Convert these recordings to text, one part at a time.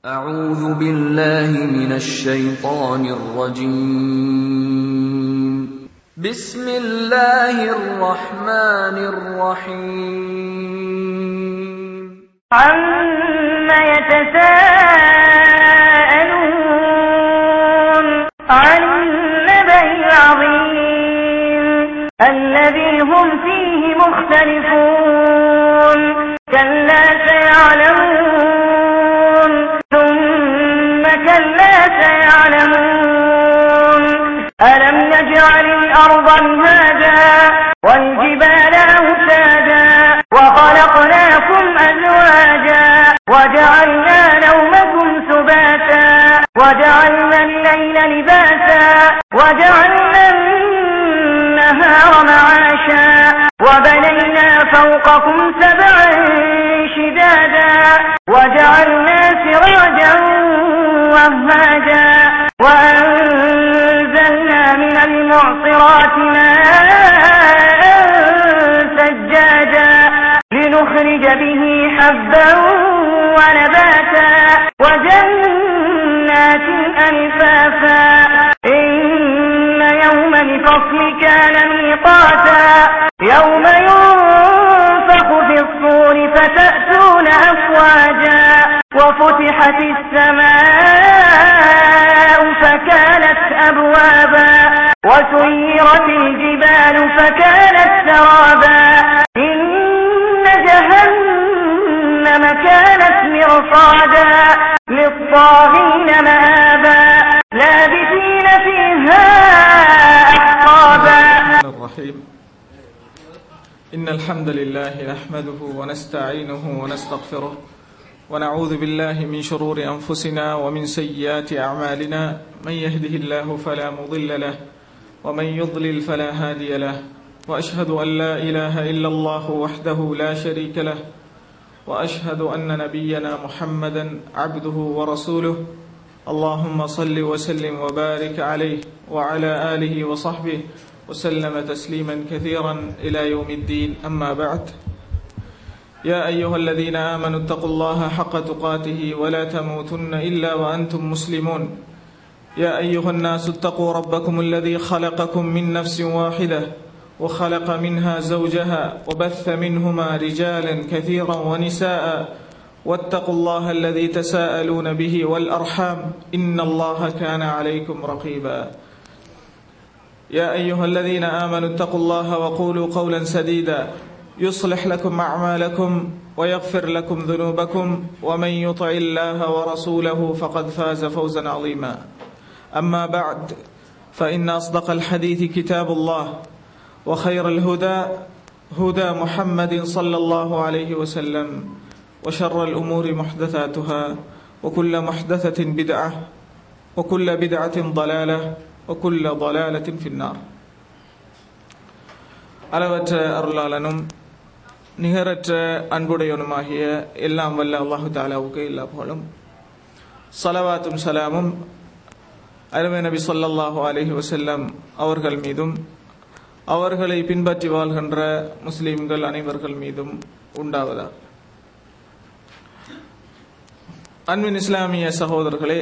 أعوذ بالله من الشيطان الرجيم بسم الله الرحمن الرحيم عم يتساءلون عن النبأ العظيم الذي هم فيه مختلفون كلا سيعلمون ثم كلا سيعلمون ألم نجعل الأرض مهادا والجبال أوتادا وخلقناكم أزواجا وجعلنا نومكم سباتا وجعلنا الليل لباسا وجعلنا النهار معاشا وبنينا فوقكم سبعا شدادا وجعلنا سراجا وهاجا وأنزلنا من المعصرات ماء سجاجا لنخرج به حبا ونباتا وجنات ألفافا إن يوم الفصل كان ميقاتا يوم ينفخ في الصور فتأتون أفواجا وفتحت السماء فكانت أبوابا وسيرت الجبال فكانت سرابا إن جهنم كانت مرصادا للطاغين مآبا لابثين فيها أحقابا الرحمن الرحيم إن الحمد لله نحمده ونستعينه ونستغفره ونعوذ بالله من شرور أنفسنا ومن سيئات أعمالنا من يهده الله فلا مضل له ومن يضلل فلا هادي له وأشهد أن لا إله إلا الله وحده لا شريك له وأشهد أن نبينا محمدا عبده ورسوله اللهم صل وسلم وبارك عليه وعلى آله وصحبه وسلم تسليما كثيرا إلى يوم الدين أما بعد يا أيها الذين آمنوا اتقوا الله حق تقاته ولا تموتن إلا وأنتم مسلمون يا أيها الناس اتقوا ربكم الذي خلقكم من نفس واحدة وخلق منها زوجها وبث منهما رجالا كثيرا ونساء واتقوا الله الذي تساءلون به والأرحام إن الله كان عليكم رقيبا يا أيها الذين آمنوا اتقوا الله وقولوا قولا سديدا يصلح لكم أعمالكم ويغفر لكم ذنوبكم ومن يطع الله ورسوله فقد فاز فوزا عظيما أما بعد فإن أصدق الحديث كتاب الله وخير الهدى هدى محمد صلى الله عليه وسلم وشر الأمور محدثاتها وكل محدثة بدعة وكل بدعة ضلالة وكل ضلالة في النار அளவற்ற அருளாளனும் நிகரற்ற அன்புடையவனுமாகிய எல்லாம் வல்ல அல்லாஹு தாலாவுக்கு எல்லா புகழும் சலவாத்தும் சலாமும் அருமை நபி சொல்லல்லாஹு அலஹி வசல்லம் அவர்கள் மீதும் அவர்களை பின்பற்றி வாழ்கின்ற முஸ்லிம்கள் அனைவர்கள் மீதும் உண்டாவதா அன்பின் இஸ்லாமிய சகோதரர்களே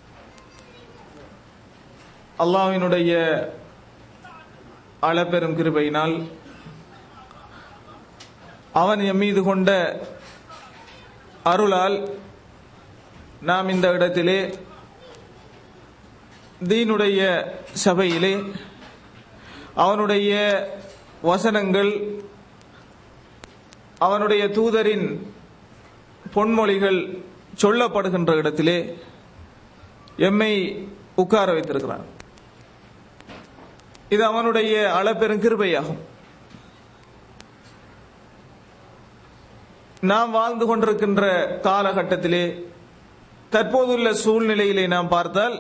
அல்லாவினுடைய அளப்பெரும் கிருபையினால் அவன் எம் மீது கொண்ட அருளால் நாம் இந்த இடத்திலே தீனுடைய சபையிலே அவனுடைய வசனங்கள் அவனுடைய தூதரின் பொன்மொழிகள் சொல்லப்படுகின்ற இடத்திலே எம்மை உட்கார வைத்திருக்கிறான் இது அவனுடைய அளப்பெரும் கிருபையாகும் நாம் வாழ்ந்து கொண்டிருக்கின்ற காலகட்டத்திலே தற்போதுள்ள சூழ்நிலையிலே நாம் பார்த்தால்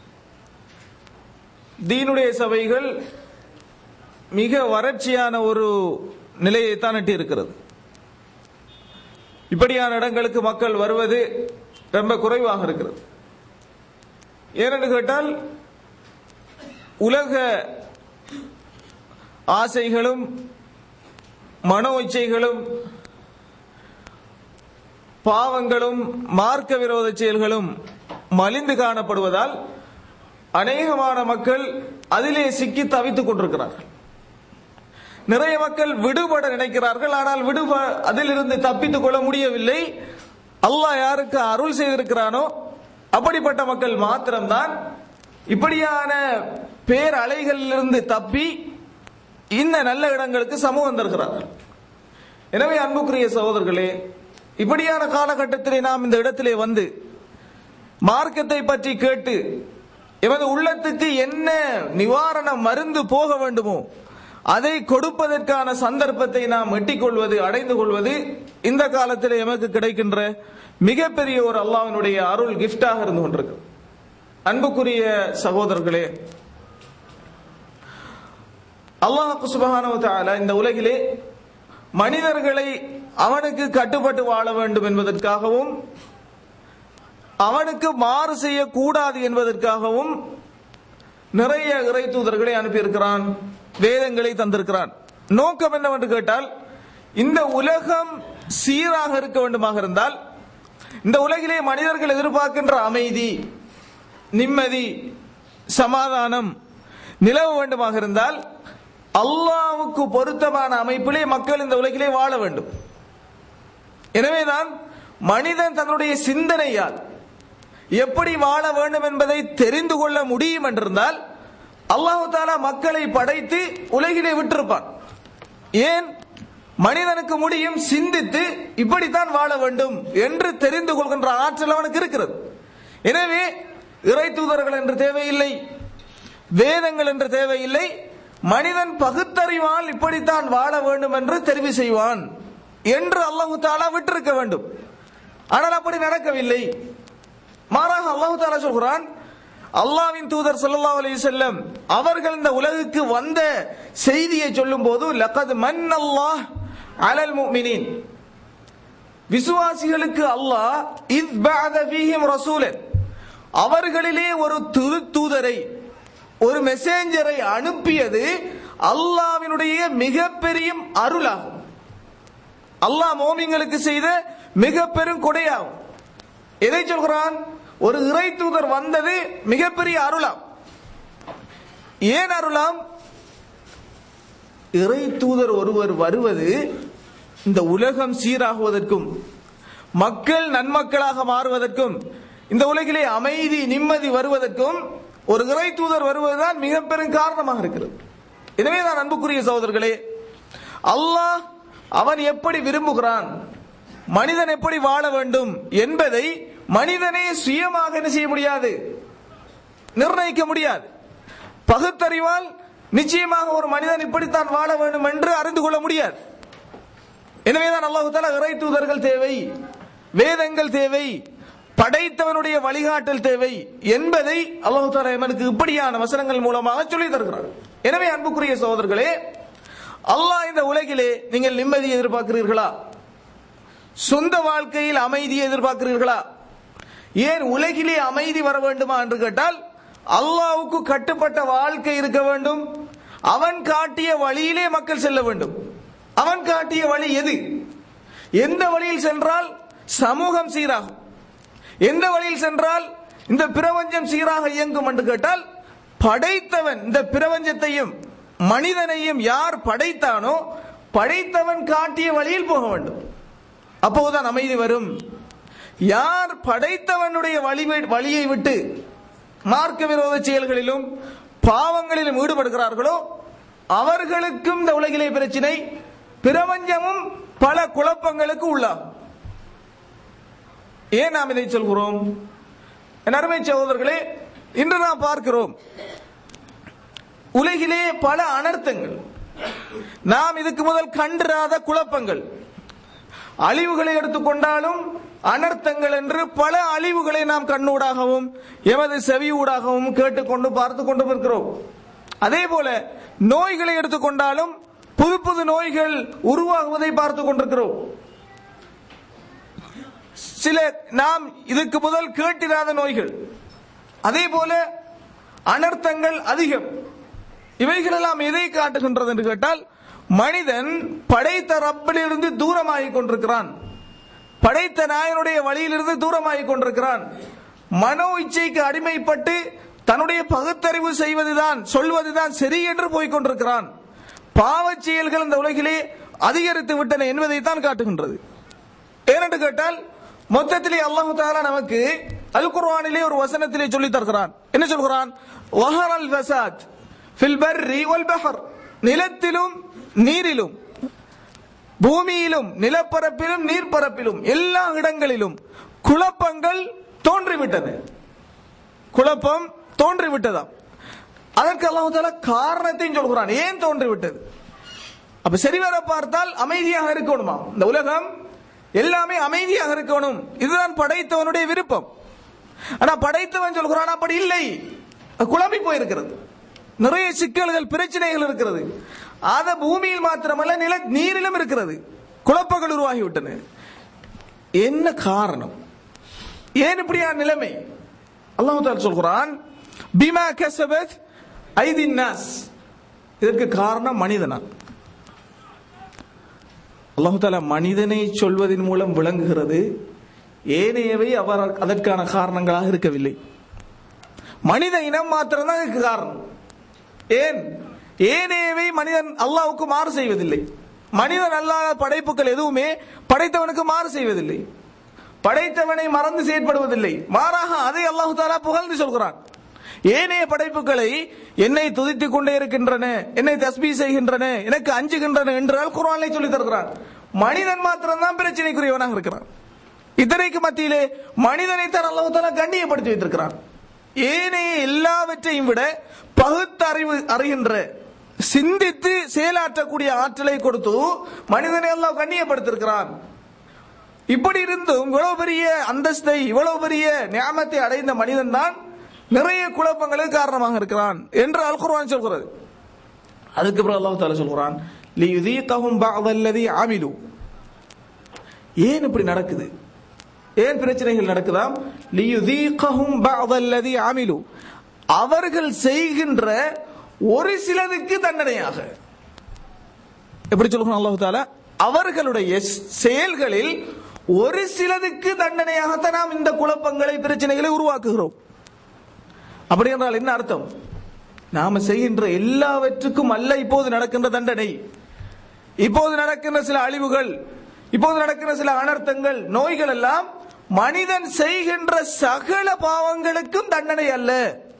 தீனுடைய சபைகள் மிக வறட்சியான ஒரு நிலையைத்தான் எட்டி இருக்கிறது இப்படியான இடங்களுக்கு மக்கள் வருவது ரொம்ப குறைவாக இருக்கிறது ஏனென்று கேட்டால் உலக ஆசைகளும் மனோ இச்சைகளும் பாவங்களும் மார்க்க விரோத செயல்களும் மலிந்து காணப்படுவதால் அநேகமான மக்கள் அதிலே சிக்கி தவித்துக் கொண்டிருக்கிறார்கள் நிறைய மக்கள் விடுபட நினைக்கிறார்கள் ஆனால் விடுப அதிலிருந்து தப்பித்துக் கொள்ள முடியவில்லை அல்லாஹ் யாருக்கு அருள் செய்திருக்கிறானோ அப்படிப்பட்ட மக்கள் மாத்திரம்தான் இப்படியான பேர் அலைகளிலிருந்து தப்பி இந்த நல்ல இடங்களுக்கு சமூகம் தருகிறார்கள் எனவே அன்புக்குரிய சகோதரர்களே இப்படியான காலகட்டத்திலே நாம் இந்த இடத்திலே வந்து மார்க்கத்தை பற்றி கேட்டு எமது உள்ளத்துக்கு என்ன நிவாரண மருந்து போக வேண்டுமோ அதை கொடுப்பதற்கான சந்தர்ப்பத்தை நாம் எட்டிக்கொள்வது அடைந்து கொள்வது இந்த காலத்தில் எமக்கு கிடைக்கின்ற மிகப்பெரிய ஒரு அல்லாஹ்வினுடைய அருள் கிஃப்டாக இருந்து கொண்டிருக்கு அன்புக்குரிய சகோதரர்களே அல்லாஹ் சுபஹானஹு வ தஆலா இந்த உலகிலே மனிதர்களை அவனுக்கு கட்டுப்பட்டு வாழ வேண்டும் என்பதற்காகவும் அவனுக்கு மாறு செய்யக்கூடாது என்பதற்காகவும் நிறைய இறை தூதர்களை அனுப்பியிருக்கிறான் வேதங்களை தந்திருக்கிறான் நோக்கம் என்னவென்று கேட்டால் இந்த உலகம் சீராக இருக்க வேண்டுமாக இருந்தால் இந்த உலகிலே மனிதர்கள் எதிர்பார்க்கின்ற அமைதி நிம்மதி சமாதானம் நிலவ வேண்டுமாக இருந்தால் அல்லாவுக்கு பொருத்தமான அமைப்பிலே மக்கள் இந்த உலகிலே வாழ வேண்டும் எனவேதான் மனிதன் தன்னுடைய சிந்தனையால் எப்படி வாழ வேண்டும் என்பதை தெரிந்து கொள்ள முடியும் என்றிருந்தால் அல்லாஹு தாலா மக்களை படைத்து உலகிலே விட்டிருப்பான் ஏன் மனிதனுக்கு முடியும் சிந்தித்து இப்படித்தான் வாழ வேண்டும் என்று தெரிந்து கொள்கின்ற ஆற்றல் அவனுக்கு இருக்கிறது எனவே இறை தூதர்கள் என்று தேவையில்லை வேதங்கள் என்று தேவையில்லை மனிதன் பகுத்தறிவால் இப்படித்தான் வாழ வேண்டும் என்று தெரிவு செய்வான் என்று அல்லாஹு தாலா விட்டிருக்க வேண்டும் ஆனால் அப்படி நடக்கவில்லை மாறாக அல்லாஹு தாலா சொல்கிறான் அல்லாவின் தூதர் ஸல்லல்லாஹு அலைஹி வஸல்லம் அவர்கள் இந்த உலகுக்கு வந்த செய்தியை சொல்லும் போது லகத் மன் அல்லாஹ் அலல் முஃமினீன் விசுவாசிகளுக்கு அல்லாஹ் இத் பஅத ஃபீஹிம் ரசூலன் அவர்களிலே ஒரு திரு தூதரை ஒரு மெசேஞ்சரை அனுப்பியது அல்லாவினுடைய மிகப்பெரிய அருளாகும் அல்லாஹ் மோமிங்களுக்கு செய்த மிக பெரும் கொடையாகும் எதை சொல்கிறான் ஒரு இறை தூதர் வந்தது மிகப்பெரிய அருளாம் ஏன் அருளாம் இறை தூதர் ஒருவர் வருவது இந்த உலகம் சீராகுவதற்கும் மக்கள் நன்மக்களாக மாறுவதற்கும் இந்த உலகிலே அமைதி நிம்மதி வருவதற்கும் ஒரு இறை தூதர் வருவதுதான் மிக பெரும் காரணமாக இருக்கிறது எனவே நான் அன்புக்குரிய சகோதரர்களே அல்லாஹ் அவன் எப்படி விரும்புகிறான் மனிதன் எப்படி வாழ வேண்டும் என்பதை மனிதனே சுயமாக என்ன செய்ய முடியாது நிர்ணயிக்க முடியாது பகுத்தறிவால் நிச்சயமாக ஒரு மனிதன் இப்படித்தான் வாழ வேண்டும் என்று அறிந்து கொள்ள முடியாது எனவேதான் அல்லாஹு தாலா இறை தூதர்கள் தேவை வேதங்கள் தேவை படைத்தவனுடைய வழிகாட்டல் தேவை என்பதை அல்லாஹு தாலா எமனுக்கு இப்படியான வசனங்கள் மூலமாக சொல்லி தருகிறார் எனவே அன்புக்குரிய சகோதரர்களே அல்லாஹ் இந்த உலகிலே நீங்கள் நிம்மதியை எதிர்பார்க்கிறீர்களா சொந்த வாழ்க்கையில் அமைதியை எதிர்பார்க்கிறீர்களா ஏன் உலகிலே அமைதி வர வேண்டுமா என்று கேட்டால் அல்லாவுக்கு கட்டுப்பட்ட வாழ்க்கை இருக்க வேண்டும் அவன் காட்டிய வழியிலே மக்கள் செல்ல வேண்டும் அவன் காட்டிய வழி எது எந்த வழியில் சென்றால் சமூகம் சீராகும் எந்த வழியில் சென்றால் இந்த பிரபஞ்சம் சீராக இயங்கும் என்று கேட்டால் படைத்தவன் இந்த பிரபஞ்சத்தையும் மனிதனையும் யார் படைத்தானோ படைத்தவன் காட்டிய வழியில் போக வேண்டும் அப்போதுதான் அமைதி வரும் யார் படைத்தவனுடைய வழி வழியை விட்டு மார்க்க விரோத செயல்களிலும் பாவங்களிலும் ஈடுபடுகிறார்களோ அவர்களுக்கும் இந்த உலகிலே பிரச்சினை பிரபஞ்சமும் பல குழப்பங்களுக்கு உள்ளாகும் ஏன் நாம் இதை சொல்கிறோம் என் அருமை சகோதரர்களே இன்று நாம் பார்க்கிறோம் உலகிலே பல அனர்த்தங்கள் நாம் இதுக்கு முதல் கண்டிராத குழப்பங்கள் அழிவுகளை எடுத்துக்கொண்டாலும் அனர்த்தங்கள் என்று பல அழிவுகளை நாம் கண்ணூடாகவும் எமது செவியூடாகவும் கேட்டுக்கொண்டு பார்த்து கொண்டு இருக்கிறோம் அதே போல நோய்களை எடுத்துக்கொண்டாலும் புது புது நோய்கள் உருவாகுவதை பார்த்து கொண்டிருக்கிறோம் சில நாம் இதுக்கு முதல் கேட்டிராத நோய்கள் அதே போல அனர்த்தங்கள் அதிகம் இவைகளெல்லாம் எதை காட்டுகின்றது என்று கேட்டால் மனிதன் படைத்த ரப்பிலிருந்து தூரமாகிக் கொண்டிருக்கிறான் படைத்த நாயனுடைய வழியிலிருந்து தூரமாகிக் கொண்டிருக்கிறான் மனோ இச்சைக்கு அடிமைப்பட்டு தன்னுடைய பகுத்தறிவு செய்வதுதான் சொல்வதுதான் சரி என்று போய்க் கொண்டிருக்கிறான் பாவச் செயல்கள் இந்த உலகிலே அதிகரித்து விட்டன என்பதைத்தான் காட்டுகின்றது ஏனென்று கேட்டால் மொத்தத்திலே அல்லாஹு தாலா நமக்கு அல் குர்ஆனிலே ஒரு வசனத்திலே சொல்லி தருகிறான் என்ன சொல்கிறான் வஹரல் ஃபசாத் ஃபில் பர்ரி வல் பஹர் நிலத்திலும் நீரிலும் பூமியிலும் நிலப்பரப்பிலும் நீர்ப்பரப்பிலும் எல்லா இடங்களிலும் குழப்பங்கள் தோன்றிவிட்டது குழப்பம் தோன்றிவிட்டதாம் அதற்கு அல்லாஹு தாலா காரணத்தையும் சொல்கிறான் ஏன் தோன்றிவிட்டது அப்ப சரிவர பார்த்தால் அமைதியாக இருக்கணுமா இந்த உலகம் எல்லாமே அமைதியாக இருக்கணும் இதுதான் படைத்தவனுடைய விருப்பம் ஆனா படைத்தவன் சொல்கிறான் அப்படி இல்லை அது குழம்பி போயிருக்கிறது நிறைய சிக்கல்கள் பிரச்சனைகள் இருக்கிறது அத பூமியில் மாத்திரமல்ல நில நீரிலும் இருக்கிறது குழப்பங்கள் உருவாகிவிட்டன என்ன காரணம் ஏன் இப்படியா நிலைமை அல்லாஹ் தாலா சொல்கிறான் பிமா கசபத் ஐதின் நாஸ் இதற்கு காரணம் மனிதனா அல்லாஹு தாலா மனிதனை சொல்வதன் மூலம் விளங்குகிறது ஏனையவை அவர் அதற்கான காரணங்களாக இருக்கவில்லை மனித இனம் மாத்திரம்தான் இதுக்கு காரணம் ஏன் ஏனையவை மனிதன் அல்லாஹ்வுக்கு மாறு செய்வதில்லை மனிதன் அல்லாத படைப்புகள் எதுவுமே படைத்தவனுக்கு மாறு செய்வதில்லை படைத்தவனை மறந்து செயற்படுவதில்லை மாறாக அதை அல்லாஹு தாலா புகழ்ந்து சொல்கிறான் ஏனைய படைப்புகளை என்னை துதித்துக் கொண்டே இருக்கின்றன என்னை தஸ்பீ செய்கின்றன எனக்கு அஞ்சுகின்றன என்றால் குர்ஆனிலே சொல்லி தருகிறான் மனிதன் மாத்திரம்தான் பிரச்சனைக்குரியவனாக இருக்கிறான் இத்தனைக்கு மத்தியிலே மனிதனை தான் அல்லாஹு தாலா கண்ணியப்படுத்தி வைத்திருக்கிறான் ஏனைய எல்லாவற்றையும் விட பகுத்தறிவு அறிகின்ற சிந்தித்து செயலாற்றக்கூடிய ஆற்றலை கொடுத்து மனிதனை எல்லாம் கண்ணியப்படுத்திருக்கிறான் இப்படி இருந்தும் இவ்வளவு பெரிய அந்தஸ்தை இவ்வளவு பெரிய ஞாபகத்தை அடைந்த மனிதன் தான் நிறைய குழப்பங்களுக்கு காரணமாக இருக்கிறான் என்று அல் குர்ஆன் சொல்கிறது அதுக்கு பிறகு அல்லாஹ் தாலா சொல்கிறான் லியுதீகஹும் பஅதல்லதி ஆமிலு ஏன் இப்படி நடக்குது ஏன் பிரச்சனைகள் நடக்குதாம் லியுதீகஹும் பஅதல்லதி ஆமிலு அவர்கள் செய்கின்ற ஒரு சிலதுக்கு தண்டனையாக எப்படி சொல்கிறான் அல்லாஹ் தாலா அவர்களுடைய செயல்களில் ஒரு சிலதுக்கு தண்டனையாகத்தான் நாம் இந்த குழப்பங்களை பிரச்சனைகளை உருவாக்குகிறோம் அப்படி என்றால் என்ன அர்த்தம் நாம செய்கின்ற எல்லாவற்றுக்கும் அல்ல இப்போது நடக்கின்ற தண்டனை இப்போது நடக்கின்ற சில அழிவுகள் இப்போது நடக்கின்ற சில அனர்த்தங்கள் நோய்கள் எல்லாம் மனிதன் செய்கின்ற சகல பாவங்களுக்கும் தண்டனை அல்ல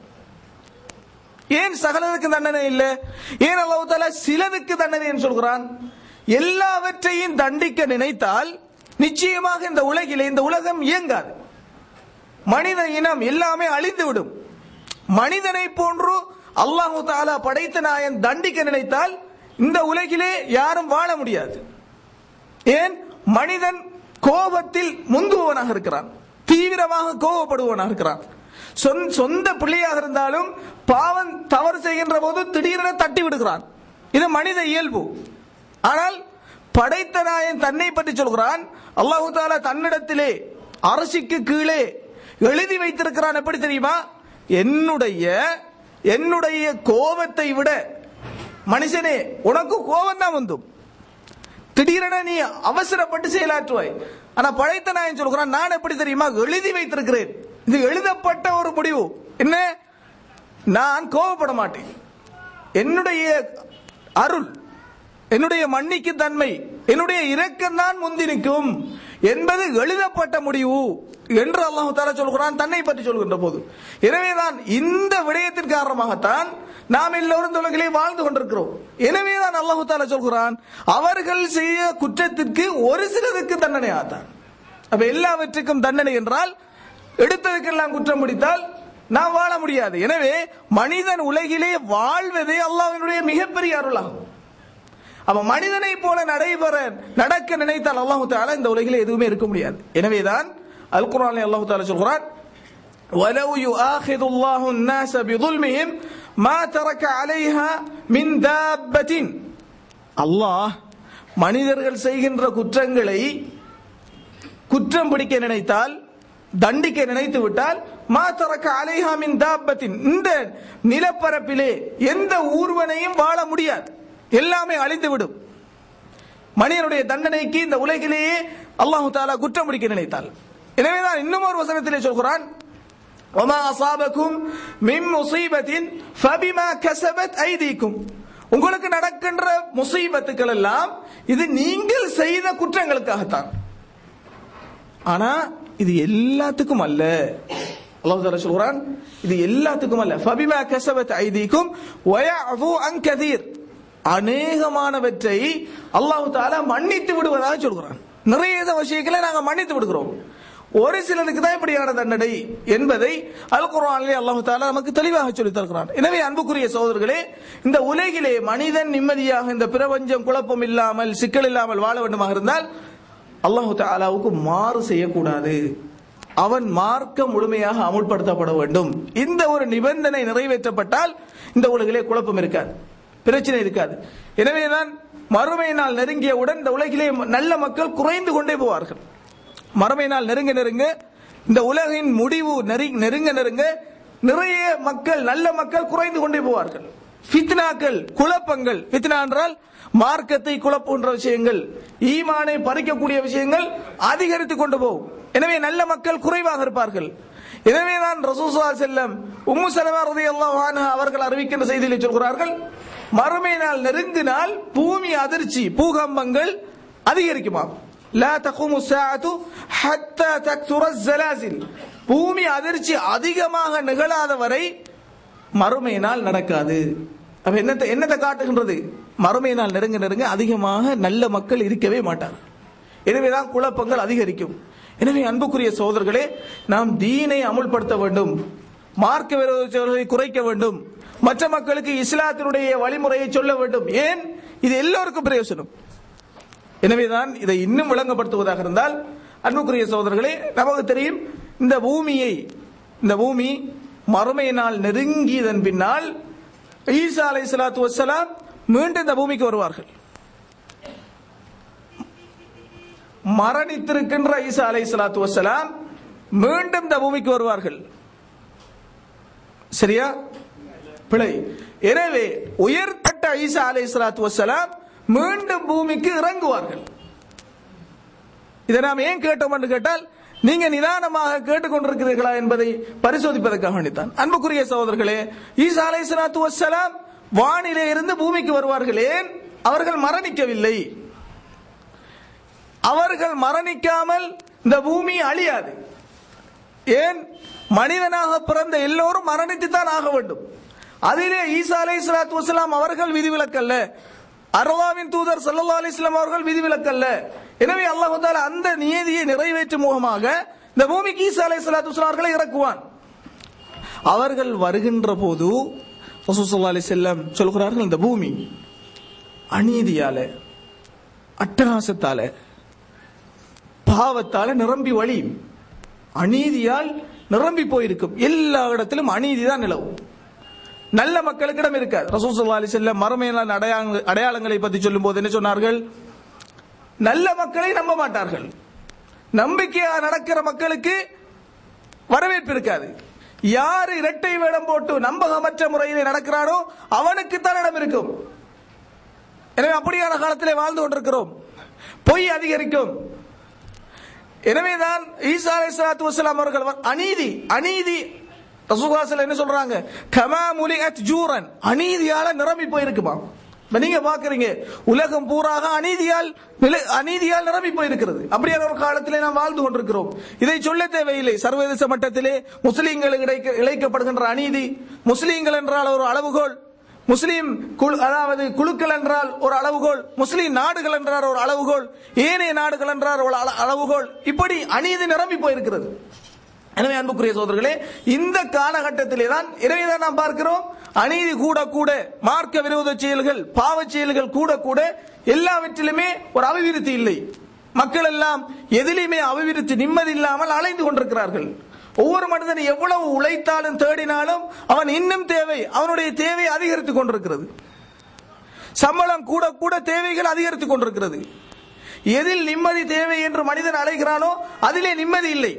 ஏன் சகலதுக்கு தண்டனை இல்ல ஏன் அல்லாஹ் தாலா சிலதுக்கு தண்டனை என்று சொல்கிறான் எல்லாவற்றையும் தண்டிக்க நினைத்தால் நிச்சயமாக இந்த உலகிலே இந்த உலகம் இயங்காது மனித இனம் எல்லாமே அழிந்து விடும் மனிதனை போன்று அல்லாஹு தாலா படைத்த நாயன் தண்டிக்க நினைத்தால் இந்த உலகிலே யாரும் வாழ முடியாது ஏன் மனிதன் கோபத்தில் முந்துபவனாக இருக்கிறான் தீவிரமாக கோபப்படுபவனாக இருக்கிறான் சொந்த- சொந்த பிள்ளையாக இருந்தாலும் பாவம் தவறு செய்கின்ற போது திடீரென தட்டி விடுகிறான் இது மனித இயல்பு ஆனால் படைத்த நாயன் தன்னை பற்றி சொல்கிறான் அல்லாஹு தாலா தன்னிடத்திலே அரசிக்கு கீழே எழுதி வைத்திருக்கிறான் எப்படி தெரியுமா என்னுடைய என்னுடைய கோபத்தை விட மனுஷனே உனக்கு கோபம் தான் வந்தும் திடீரென நீ அவசரப்பட்டு செயலாற்றுவாய் ஆனா படைத்த நாயன் சொல்கிறான் நான் எப்படி தெரியுமா எழுதி வைத்திருக்கிறேன் இது எழுதப்பட்ட ஒரு முடிவு என்ன நான் கோபப்பட மாட்டேன் என்னுடைய அருள் என்னுடைய மன்னிக்கு தன்மை என்னுடைய இரக்கம் தான் முந்தி நிற்கும் என்பது எழுதப்பட்ட முடிவு என்று அல்லாஹு தாலா சொல்கிறான் தன்னை பற்றி சொல்கின்ற போது எனவேதான் இந்த விடயத்தின் காரணமாகத்தான் நாம் எல்லோரும் இந்த உலகிலே வாழ்ந்து கொண்டிருக்கிறோம் எனவேதான் அல்லாஹு தாலா சொல்கிறான் அவர்கள் செய்ய குற்றத்திற்கு ஒரு சிலதுக்கு தண்டனை ஆத்தான் அப்ப எல்லாவற்றுக்கும் தண்டனை என்றால் எடுத்ததுக்கெல்லாம் குற்றம் முடித்தால் நாம் வாழ முடியாது எனவே மனிதன் உலகிலே வாழ்வதே அல்லாஹ்வினுடைய மிகப்பெரிய அருளாகும் அப்ப மனிதனை போல நடைபெற நடக்க நினைத்தால் அல்லாஹு தாலா இந்த உலகிலே எதுவுமே இருக்க முடியாது எனவேதான் அல் குர்ஆனில் அல்லாஹு தாலா சொல்கிறான் ولو يؤاخذ الله الناس بظلمهم ما ترك عليها من دابة அல்லாஹ் மனிதர்கள் செய்கின்ற குற்றங்களை குற்றம் பிடிக்க நினைத்தால் தண்டிக்க நினைத்து விட்டால் மா தரக்க அலைஹா மின் தாப்பத்தின் இந்த நிலப்பரப்பிலே எந்த ஊர்வனையும் வாழ முடியாது எல்லாமே அழிந்து விடும் மனிதனுடைய தண்டனைக்கு இந்த உலகிலேயே அல்லாஹு தாலா குற்றம் பிடிக்க நினைத்தால் எனவேதான் இன்னும் ஒரு வசனத்திலே சொல்கிறான் وما أصابكم من مصيبة فبما كسبت أيديكم உங்களுக்கு நடக்கின்ற முசீபத்துக்கள் எல்லாம் இது நீங்கள் செய்த குற்றங்களுக்காகத்தான் ஆனா இது எல்லாத்துக்கும் அல்ல அல்லாஹ் தஆலா சொல்றான் இது எல்லாத்துக்கும் அல்ல ஃபபிமா கஸபத் ஐதீக்கும் வயஃபு அன் கதீர் அநேகமானவற்றை அல்லாஹ் தஆலா மன்னித்து விடுவதாக சொல்கிறான் நிறைய விஷயங்களை நாங்க மன்னித்து விடுகிறோம் ஒரு சிலருக்கு தான் இப்படியான தண்டனை என்பதை அல் குர்ஆனிலே அல்லாஹ் தஆலா நமக்கு தெளிவாக சொல்லித் தருகிறான் எனவே அன்புக்குரிய சகோதரர்களே இந்த உலகிலே மனிதன் நிம்மதியாக இந்த பிரபஞ்சம் குழப்பம் இல்லாமல் சிக்கல் இல்லாமல் வாழ வேண்டுமாக இருந்தால் அல்லாஹு தாலாவுக்கு மாறு செய்யக்கூடாது அவன் மார்க்கம் முழுமையாக அமுல்படுத்தப்பட வேண்டும் இந்த ஒரு நிபந்தனை நிறைவேற்றப்பட்டால் இந்த உலகிலே குழப்பம் இருக்காது பிரச்சனை இருக்காது எனவேதான் மறுமை நாள் நெருங்கியவுடன் இந்த உலகிலே நல்ல மக்கள் குறைந்து கொண்டே போவார்கள் மறுமை நாள் நெருங்க நெருங்க இந்த உலகின் முடிவு நெருங்க நெருங்க நெருங்க நிறைய மக்கள் நல்ல மக்கள் குறைந்து கொண்டே போவார்கள் ஃபித்னாக்கள் குழப்பங்கள் ஃபித்னா என்றால் மார்க்கத்தை குழப்புகின்ற விஷயங்கள் ஈமானை பறிக்கக்கூடிய விஷயங்கள் அதிகரித்து கொண்டு போகும் எனவே நல்ல மக்கள் குறைவாக இருப்பார்கள் எனவேதான் ரசூசா செல்லம் உம்மு சலமா ரலியல்லாஹு அன்ஹா அவர்கள் அறிவிக்கின்ற செய்தியில் சொல்கிறார்கள் மறுமை நாள் நெருங்கினால் பூமி அதிர்ச்சி பூகம்பங்கள் அதிகரிக்குமா லா தகுமு சாஅத்து ஹத்தா தக்துர ஸலாசில் பூமி அதிர்ச்சி அதிகமாக நிகழாத வரை மறுமை நாள் நடக்காது அப்ப என்னத்தை என்னத்தை காட்டுகின்றது மறுமை நாள் நெருங்க நெருங்க அதிகமாக நல்ல மக்கள் இருக்கவே மாட்டார்கள் எனவேதான் குழப்பங்கள் அதிகரிக்கும் எனவே அன்புக்குரிய சகோதரர்களே நாம் தீனை அமுல்படுத்த வேண்டும் மார்க்க விரோதத்தை குறைக்க வேண்டும் மற்ற மக்களுக்கு இஸ்லாத்தினுடைய வழிமுறையை சொல்ல வேண்டும் ஏன் இது எல்லோருக்கும் பிரயோசனம் எனவேதான் இதை இன்னும் விளங்கப்படுத்துவதாக இருந்தால் அன்புக்குரிய சகோதரர்களே நமக்கு தெரியும் இந்த பூமியை இந்த பூமி மறுமை நாள் நெருங்கியதன் பின்னால் ஈசா அலை சலாத்து வசலாம் மீண்டும் இந்த பூமிக்கு வருவார்கள் மரணித்திருக்கின்ற ஈசா அலை சலாத்து வசலாம் மீண்டும் இந்த பூமிக்கு வருவார்கள் சரியா பிழை எனவே உயர்த்தட்ட ஈசா அலை சலாத்து வசலாம் மீண்டும் பூமிக்கு இறங்குவார்கள் இதை நாம் ஏன் கேட்டோம் என்று கேட்டால் நீங்க நிதானமாக கேட்டுக்கொண்டிருக்கிறீர்களா என்பதை பரிசோதிப்பதற்காக வேண்டித்தான் அன்புக்குரிய சகோதரர்களே ஈசா அலை சலாத்து வசலாம் வானிலே இருந்து பூமிக்கு வருவார்கள் ஏன் அவர்கள் மரணிக்கவில்லை அவர்கள் மரணிக்காமல் இந்த பூமி அழியாது ஏன் மனிதனாக பிறந்த எல்லோரும் மரணித்துத்தான் ஆக வேண்டும் அதிலே ஈசா அலை சலாத்து வசலாம் அவர்கள் விதிவிலக்கல்ல அருளாவின் தூதர் சல்லா அலிஸ்லாம் அவர்கள் விதிவிலக்கல்ல எனவே அல்லாஹ் தாலா அந்த நியதியை நிறைவேற்றும் முகமாக இந்த பூமிக்கு ஈசா அலை சலாத்து அவர்களை இறக்குவான் அவர்கள் வருகின்ற போது ரசூசல்லா அலி செல்லம் சொல்கிறார்கள் இந்த பூமி அநீதியால அட்டகாசத்தால பாவத்தால நிரம்பி வழியும் அநீதியால் நிரம்பி போயிருக்கும் எல்லா இடத்திலும் அநீதி தான் நிலவும் நல்ல மக்களுக்கிடம் இருக்காது ரசூல் சல்லா அலி செல்லம் மறுமையினால் அடையாள அடையாளங்களை பற்றி சொல்லும் போது என்ன சொன்னார்கள் நல்ல மக்களை நம்ப மாட்டார்கள் நம்பிக்கையா நடக்கிற மக்களுக்கு வரவேற்பு இருக்காது யார் இரட்டை வேடம் போட்டு நம்பகமற்ற முறையில் நடக்கிறானோ அவனுக்கு தான் இடம் இருக்கும் எனவே அப்படியான காலத்திலே வாழ்ந்து கொண்டிருக்கிறோம் பொய் அதிகரிக்கும் எனவேதான் ஈசா அலை சலாத்து வசலாம் அவர்கள் அநீதி அநீதி ரசூகாசல் என்ன சொல்றாங்க கமா முலிஅத் ஜூரன் அநீதியால நிரம்பி போயிருக்குமா இப்ப நீங்க பாக்குறீங்க உலகம் பூராக அநீதியால் நிலை- அநீதியால் நிரம்பி போயிருக்கிறது அப்படியான ஒரு காலத்திலே நாம் வாழ்ந்து கொண்டிருக்கிறோம் இதை சொல்ல தேவையில்லை சர்வதேச மட்டத்திலே முஸ்லீம்களுக்கு இழைக்க- இழைக்கப்படுகின்ற அநீதி முஸ்லீம்கள் என்றால் ஒரு அளவுகோல் முஸ்லீம் குழு அதாவது குழுக்கள் என்றால் ஒரு அளவுகோல் முஸ்லீம் நாடுகள் என்றால் ஒரு அளவுகோல் ஏனைய நாடுகள் என்றால் ஒரு அள- அளவுகோல் இப்படி அநீதி நிரம்பி போயிருக்கிறது எனவே அன்புக்குரிய சோதர்களே இந்த காலகட்டத்திலே தான் இறைதான் நாம் பார்க்கிறோம் அநீதி கூட கூட மார்க்க விரோத செயல்கள் பாவச் செயல்கள் கூட கூட எல்லாவற்றிலுமே ஒரு அபிவிருத்தி இல்லை மக்கள் எல்லாம் எதிலுமே அபிவிருத்தி நிம்மதி இல்லாமல் அலைந்து கொண்டிருக்கிறார்கள் ஒவ்வொரு மனிதன் எவ்வளவு உழைத்தாலும் தேடினாலும் அவன் இன்னும் தேவை அவனுடைய தேவை அதிகரித்துக் கொண்டிருக்கிறது சம்பளம் கூட கூட தேவைகள் அதிகரித்துக் கொண்டிருக்கிறது எதில் நிம்மதி தேவை என்று மனிதன் அழைக்கிறானோ அதிலே நிம்மதி இல்லை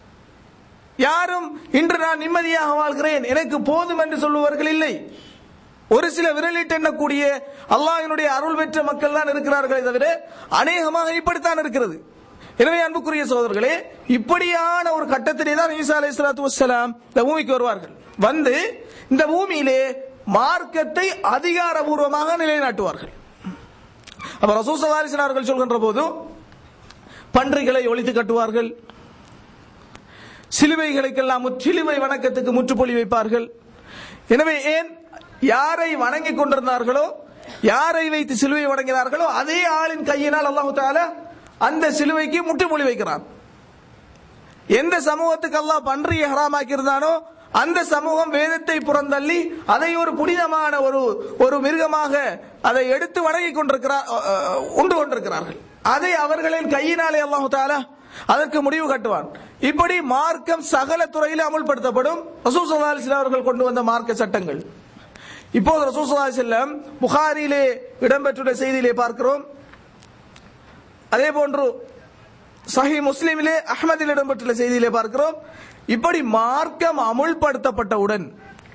யாரும் இன்று நான் நிம்மதியாக வாழ்கிறேன் எனக்கு போதும் என்று சொல்லுவார்கள் இல்லை ஒரு சில விரலிட்டு எண்ணக்கூடிய அல்லாஹ்வினுடைய அருள் பெற்ற மக்கள் தான் இருக்கிறார்களே தவிர அநேகமாக இப்படித்தான் இருக்கிறது எனவே அன்புக்குரிய சகோதரர்களே இப்படியான ஒரு கட்டத்திலே தான் ஈசா அலை சலாத்து வசலாம் இந்த பூமிக்கு வருவார்கள் வந்து இந்த பூமியிலே மார்க்கத்தை அதிகாரபூர்வமாக நிலைநாட்டுவார்கள் அப்ப ரசூல் ஸல்லல்லாஹு அலைஹி வஸல்லம் அவர்கள் சொல்கின்ற போது பன்றிகளை ஒழித்து கட்டுவார்கள் சிலுவைகளுக்கெல்லாம் முற்று- சிலுவை வணக்கத்துக்கு முற்றுப்புள்ளி வைப்பார்கள் எனவே ஏன் யாரை வணங்கி கொண்டிருந்தார்களோ யாரை வைத்து சிலுவை வணங்கினார்களோ அதே ஆளின் கையினால் அல்லாஹு தாலா அந்த சிலுவைக்கு முற்றுப்புள்ளி வைக்கிறான் எந்த சமூகத்துக்கு அல்லாஹ் பன்றியை ஹராமாக்கி இருந்தானோ அந்த சமூகம் வேதத்தை புறந்தள்ளி அதை ஒரு புனிதமான ஒரு ஒரு மிருகமாக அதை எடுத்து வணங்கி கொண்டிருக்கிறார் அஹ், அஹ், உண்டு கொண்டிருக்கிறார்கள் அதை அவர்களின் கையினாலே அல்லாஹு தாலா அதற்கு முடிவு கட்டுவான் இப்படி மார்க்கம் சகல துறையில் அமுல்படுத்தப்படும் ரசூல் ஸல்லல்லாஹு அலைஹி வஸல்லம் அவர்கள் கொண்டு வந்த மார்க்க சட்டங்கள் இப்போது ரசூல் ஸல்லல்லாஹு அலைஹி வஸல்லம் புகாரியிலே இடம்பெற்றுள்ள செய்தியிலே பார்க்கிறோம் அதே போன்று சஹி முஸ்லிமிலே அஹ்மதில் இடம்பெற்றுள்ள செய்தியிலே பார்க்கிறோம் இப்படி மார்க்கம் அமுல்படுத்தப்பட்டவுடன்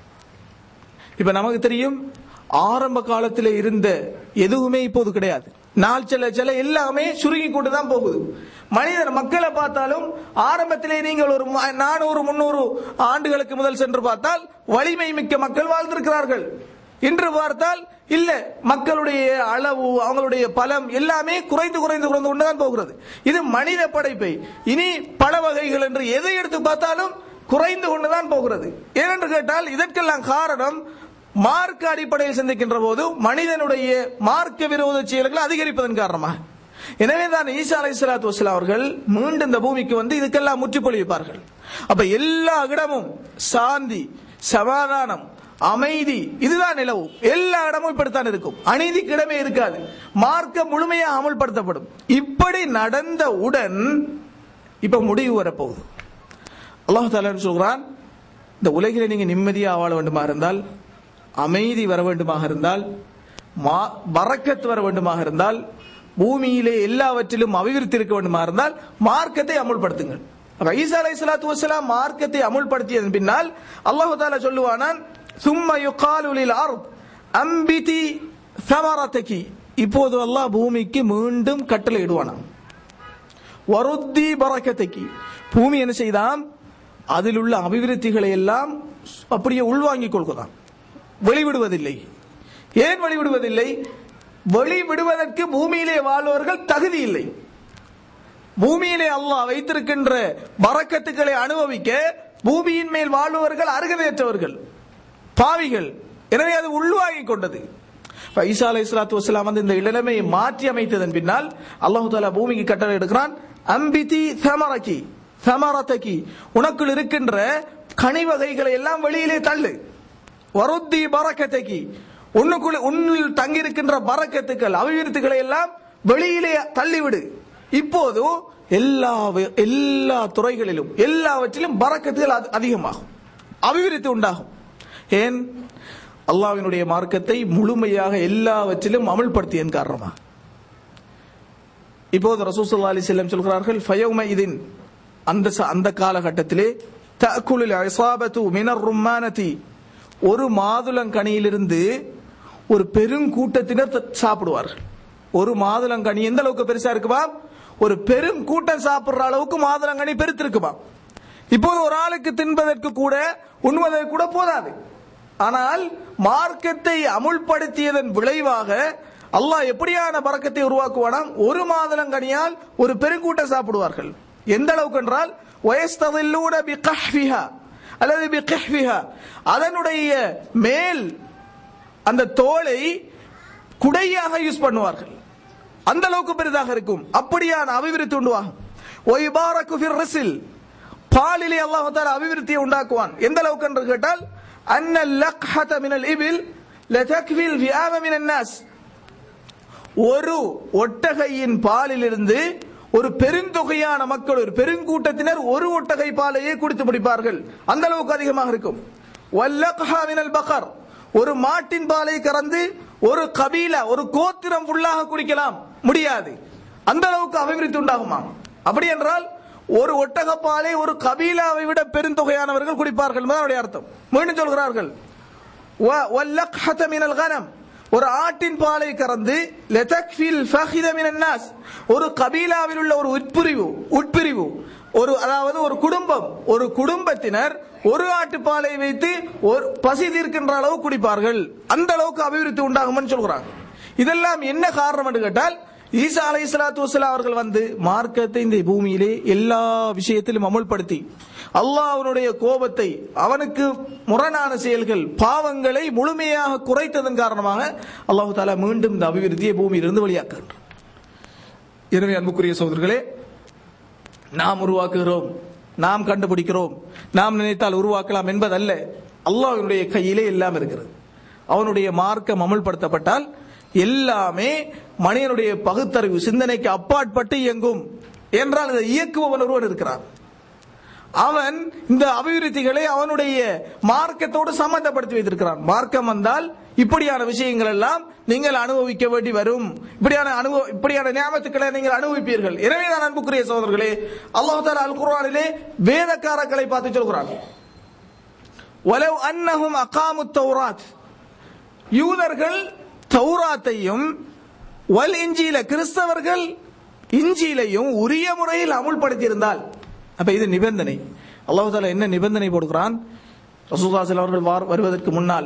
இப்ப நமக்கு தெரியும் ஆரம்ப காலத்தில் இருந்த எதுவுமே இப்போது கிடையாது நாள் செல்ல செல்ல எல்லாமே சுருங்கி கொண்டு தான் போகுது மனிதர் மக்களை பார்த்தாலும் ஆரம்பத்திலே நீங்கள் ஒரு ம- நானூறு முன்னூறு ஆண்டுகளுக்கு முதல் சென்று பார்த்தால் வலிமை மிக்க மக்கள் வாழ்ந்திருக்கிறார்கள் இன்று பார்த்தால் இல்ல மக்களுடைய அளவு அவங்களுடைய பலம் எல்லாமே குறைந்து குறைந்து குறைந்து கொண்டுதான் போகிறது இது மனித படைப்பை இனி பல வகைகள் என்று எதை எடுத்து பார்த்தாலும் குறைந்து கொண்டுதான் போகிறது ஏனென்று கேட்டால் இதற்கெல்லாம் காரணம் மார்க்க அடிப்படையில் சிந்திக்கின்ற போது மனிதனுடைய மார்க்க விரோத செயல்களை அதிகரிப்பதன் காரணமாக எனவே தான் ஈசா அலை சலாத்து வசலாம் அவர்கள் மீண்டும் இந்த பூமிக்கு வந்து இதுக்கெல்லாம் முற்றுப்புள்ளி வைப்பார்கள் அப்ப எல்லா இடமும் சாந்தி சமாதானம் அமைதி இதுதான் நிலவும் எல்லா இடமும் இப்படித்தான் இருக்கும் அநீதிக்கு இடமே இருக்காது மார்க்கம் முழுமையாக அமல்படுத்தப்படும் இப்படி நடந்தவுடன் இப்ப முடிவு வரப்போகுது அல்லாஹ் தாலா சொல்கிறான் இந்த உலகிலே நீங்க நிம்மதியா வாழ வேண்டுமா இருந்தால் அமைதி வர வேண்டுமாக இருந்தால் மா- பரக்கத் வர வேண்டுமாக இருந்தால் பூமியிலே எல்லாவற்றிலும் அபிவிருத்தி இருக்க வேண்டுமா இருந்தால் மார்க்கத்தை அமுல்படுத்துங்கள் அப்ப ஈசா அலை சலாத்து வசலாம் மார்க்கத்தை அமுல்படுத்தியதன் பின்னால் அல்லாஹு தாலா சொல்லுவானான் சும்ம யுகாலுலில் அர்த் அம்பிதி சமரத்தகி இப்போது அல்லாஹ் பூமிக்கு மீண்டும் கட்டளை இடுவானாம் வருத்தி பரக்கத்தைக்கு பூமி என்ன செய்தாம் அதில் உள்ள அபிவிருத்திகளை எல்லாம் அப்படியே உள்வாங்கிக் கொள்கிறான் வெளிவிடுவதில்லை ஏன் வெளிவிடுவதில்லை வெளிவிடுவதற்கு பூமியிலே வாழ்வர்கள் தகுதி இல்லை பூமியிலே அல்லாஹ் வைத்திருக்கின்ற பறக்கத்துக்களை அனுபவிக்க பூமியின் மேல் வாழ்பவர்கள் அருகதையற்றவர்கள் பாவிகள் எனவே அது உள்வாங்கிக் கொண்டது இப்ப ஈசா அலை இஸ்லாத்து வசலாம் வந்து இந்த நிலைமையை மாற்றி அமைத்ததன் பின்னால் அல்லாஹு தாலா பூமிக்கு கட்டளை எடுக்கிறான் அம்பிதி சமரக்கி சமரத்தக்கி உனக்குள் இருக்கின்ற கனி வகைகளை எல்லாம் வெளியிலே தள்ளு வருத்தி பறக்கத்தைக்கு உன்னுக்குள்ள உன்னில் தங்கியிருக்கின்ற பறக்கத்துக்கள் அபிவிருத்திகளை எல்லாம் வெளியிலே தள்ளிவிடு இப்போது எல்லா வி- எல்லா துறைகளிலும் எல்லாவற்றிலும் பறக்கத்துகள் அதி- அதிகமாகும் அபிவிருத்தி உண்டாகும் ஏன் அல்லாஹ்வினுடைய மார்க்கத்தை முழுமையாக எல்லாவற்றிலும் அமல்படுத்தியதன் காரணமாக இப்போது ரசூசல்லா அலி செல்லம் சொல்கிறார்கள் ஃபயௌம இதின் அந்த ச- அந்த காலகட்டத்திலே தஅக்குலுல் இஸாபத்து மினர் ரும்மானதி ஒரு மாதுளங்கனியிலிருந்து ஒரு பெருங்கூட்டத்தினர் த- சாப்பிடுவார்கள் ஒரு மாதுளங்கனி எந்த அளவுக்கு பெருசா இருக்குமா ஒரு பெரும் கூட்டம் சாப்பிடுற அளவுக்கு மாதுளங்கனி பெருத்திருக்குமா இப்போது ஒரு ஆளுக்கு தின்பதற்கு கூட உண்பதற்கு கூட போதாது ஆனால் மார்க்கத்தை அமுல்படுத்தியதன் விளைவாக அல்லாஹ் எப்படியான பறக்கத்தை உருவாக்குவானாம் ஒரு மாதுளங்கனியால் ஒரு பெருங்கூட்டம் சாப்பிடுவார்கள் எந்த அளவுக்கு என்றால் வயஸ்ததில்லூன பிகஹ்ஃபிஹா அல்லது பிகஹ்ஃபிஹா அதனுடைய மேல் அந்த தோலை குடையாக யூஸ் பண்ணுவார்கள் அந்த அளவுக்கு பெரிதாக இருக்கும் அப்படியான அபிவிருத்தி உண்டுவாகும் ஒய்பாரக்கு ஃபிர் ரிசில் பாலிலே அல்லாஹ் தஆலா அபிவிருத்தியை உண்டாக்குவான் எந்த அளவுக்கு என்று கேட்டால் அன்ன லக்ஹத மினல் இபில் லதக்ஃபில் ஃபியாம மினன் நாஸ் ஒரு ஒட்டகையின் பாலிலிருந்து ஒரு பெருந்தொகையான மக்கள் ஒரு பெருங்கூட்டத்தினர் ஒரு ஒட்டகை பாலையே குடித்து முடிப்பார்கள் அந்த அளவுக்கு அதிகமாக இருக்கும் வல்லக்ஹா மினல் பகர் ஒரு மாட்டின் பாலை கறந்து ஒரு கபீலா ஒரு கோத்திரம் ஃபுல்லாக குடிக்கலாம் முடியாது அந்த அளவுக்கு அபிவிருத்தி உண்டாகுமா அப்படி என்றால் ஒரு ஒட்டகப்பாலை ஒரு கபீலாவை விட பெருந்தொகையானவர்கள் குடிப்பார்கள் என்பது அதனுடைய அர்த்தம் மீண்டும் சொல்கிறார்கள் வ- வல்லக்ஹத மினல் கனம் ஒரு ஆட்டின் பாலை கறந்து லெதக்ஃபில் ஃபஹித மினன் நாஸ் ஒரு கபீலாவில் உள்ள ஒரு உட்பிரிவு உட்பிரிவு ஒரு அதாவது ஒரு குடும்பம் ஒரு குடும்பத்தினர் ஒரு ஆட்டுப்பாலை வைத்து ஒரு பசி தீர்க்கின்ற அளவு குடிப்பார்கள் அந்த அளவுக்கு அபிவிருத்தி உண்டாகும்னு சொல்கிறாங்க இதெல்லாம் என்ன காரணம் என்று கேட்டால் ஈசா அலை சலாத்து வசலாம் அவர்கள் வந்து மார்க்கத்தை இந்த பூமியிலே எல்லா விஷயத்திலும் அமுல்படுத்தி அல்லாஹ் அவனுடைய கோபத்தை அவனுக்கு முரணான செயல்கள் பாவங்களை முழுமையாக குறைத்ததன் காரணமாக அல்லாஹு தாலா மீண்டும் இந்த அபிவிருத்தியை பூமியிலிருந்து வெளியாக்குகின்றான் எனவே அன்புக்குரிய சோதர்களே நாம் உருவாக்குகிறோம் நாம் கண்டுபிடிக்கிறோம் நாம் நினைத்தால் உருவாக்கலாம் என்பதல்ல அல்லாஹ்வினுடைய கையிலே எல்லாம் இருக்கிறது அவனுடைய மார்க்கம் அமல்படுத்தப்பட்டால் எல்லாமே மனிதனுடைய பகுத்தறிவு சிந்தனைக்கு அப்பாற்பட்டு இயங்கும் என்றால் இதை இயக்குபவன் ஒருவன் இருக்கிறான் அவன் இந்த அபிவிருத்திகளை அவனுடைய மார்க்கத்தோடு சம்பந்தப்படுத்தி வைத்திருக்கிறான் மார்க்கம் வந்தால் இப்படியான விஷயங்கள் எல்லாம் நீங்கள் அனுபவிக்க வேண்டி வரும் இப்படியான அனுபவ இப்படியான ஞாபகத்துக்களை நீங்கள் அனுபவிப்பீர்கள் எனவே நான் அன்புக்குரிய சோதர்களே அல்லாஹ் தாலா அல் குர்ஆனிலே வேதக்காரர்களை பார்த்து சொல்கிறான் வலவ் அன்னஹும் அகாமு தௌராத் யூதர்கள் தௌராத்தையும் வல் இஞ்சியில கிறிஸ்தவர்கள் இஞ்சியிலையும் உரிய முறையில் அமுல்படுத்தியிருந்தால் அப்ப இது நிபந்தனை அல்லாஹ் தாலா என்ன நிபந்தனை போடுகிறான் ரசூதாசல் அவர்கள் வார்- வருவதற்கு முன்னால்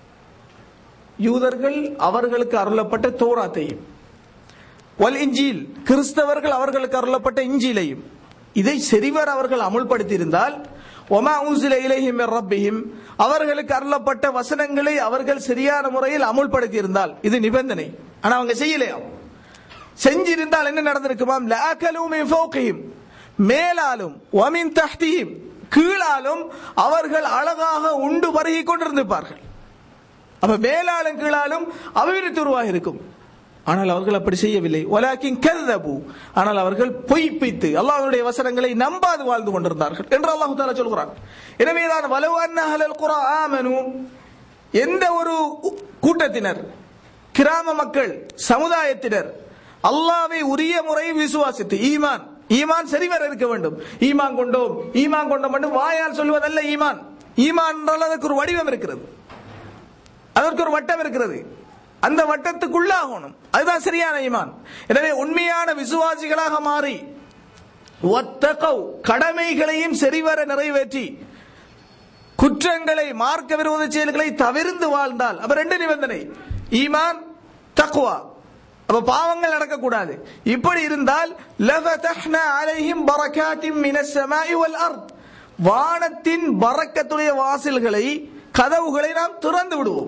யூதர்கள் அவர்களுக்கு அருளப்பட்ட தோராத்தையும் வல் இஞ்சில் கிறிஸ்தவர்கள் அவர்களுக்கு அருளப்பட்ட இஞ்சிலையும் இதை செறிவர் அவர்கள் அமுல்படுத்தியிருந்தால் ஒமா ஊசில இலைஹிம் ரப்பிஹிம் அவர்களுக்கு அருளப்பட்ட வசனங்களை அவர்கள் சரியான முறையில் அமுல்படுத்தியிருந்தால் இது நிபந்தனை ஆனா அவங்க செய்யலையா செஞ்சிருந்தால் என்ன நடந்திருக்குமாம் லாக்கலு மின் ஃபௌகிஹிம் மேலாலும் வமின் தஹ்திஹிம் கீழாலும் அவர்கள் அழகாக உண்டு பருகி கொண்டிருந்திருப்பார்கள் அப்ப மேலாலும் கீழாலும் அபிவிருத்தி உருவாகி இருக்கும் ஆனால் அவர்கள் அப்படி செய்யவில்லை ஒலாக்கின் கருதபு ஆனால் அவர்கள் பொய்ப்பித்து அல்லாஹ்வுடைய வசனங்களை நம்பாது வாழ்ந்து கொண்டிருந்தார்கள் என்று அல்லாஹு தாலா சொல்கிறான் எனவேதான் வலுவன்ன அஹ்லல் குரா ஆமனு எந்த ஒரு கூட்டத்தினர் கிராம மக்கள் சமுதாயத்தினர் அல்லாவை உரிய முறையில் விசுவாசித்து ஈமான் ஈமான் சரிவர இருக்க வேண்டும் ஈமான் கொண்டோம் ஈமான் கொண்டோம் மட்டும் வாயால் சொல்வதல்ல ஈமான் ஈமான் என்றால் அதற்கு ஒரு வடிவம் இருக்கிறது அதற்கு ஒரு வட்டம் இருக்கிறது அந்த வட்டத்துக்குள்ளாகணும் அதுதான் சரியான ஈமான் எனவே உண்மையான விசுவாசிகளாக மாறி ஒத்தகவ் கடமைகளையும் சரிவர நிறைவேற்றி குற்றங்களை மார்க்க விரோத செயல்களை தவிர்ந்து வாழ்ந்தால் அப்ப ரெண்டு நிபந்தனை ஈமான் தக்வா அப்ப பாவங்கள் நடக்கக்கூடாது இப்படி இருந்தால் லஃபதஹ்னா அலைஹிம் பரகாத்தின் மினஸ் ஸமாஇ வல் அர்த் வானத்தின் பரக்கத்துடைய வாசல்களை கதவுகளை நாம் திறந்து விடுவோம்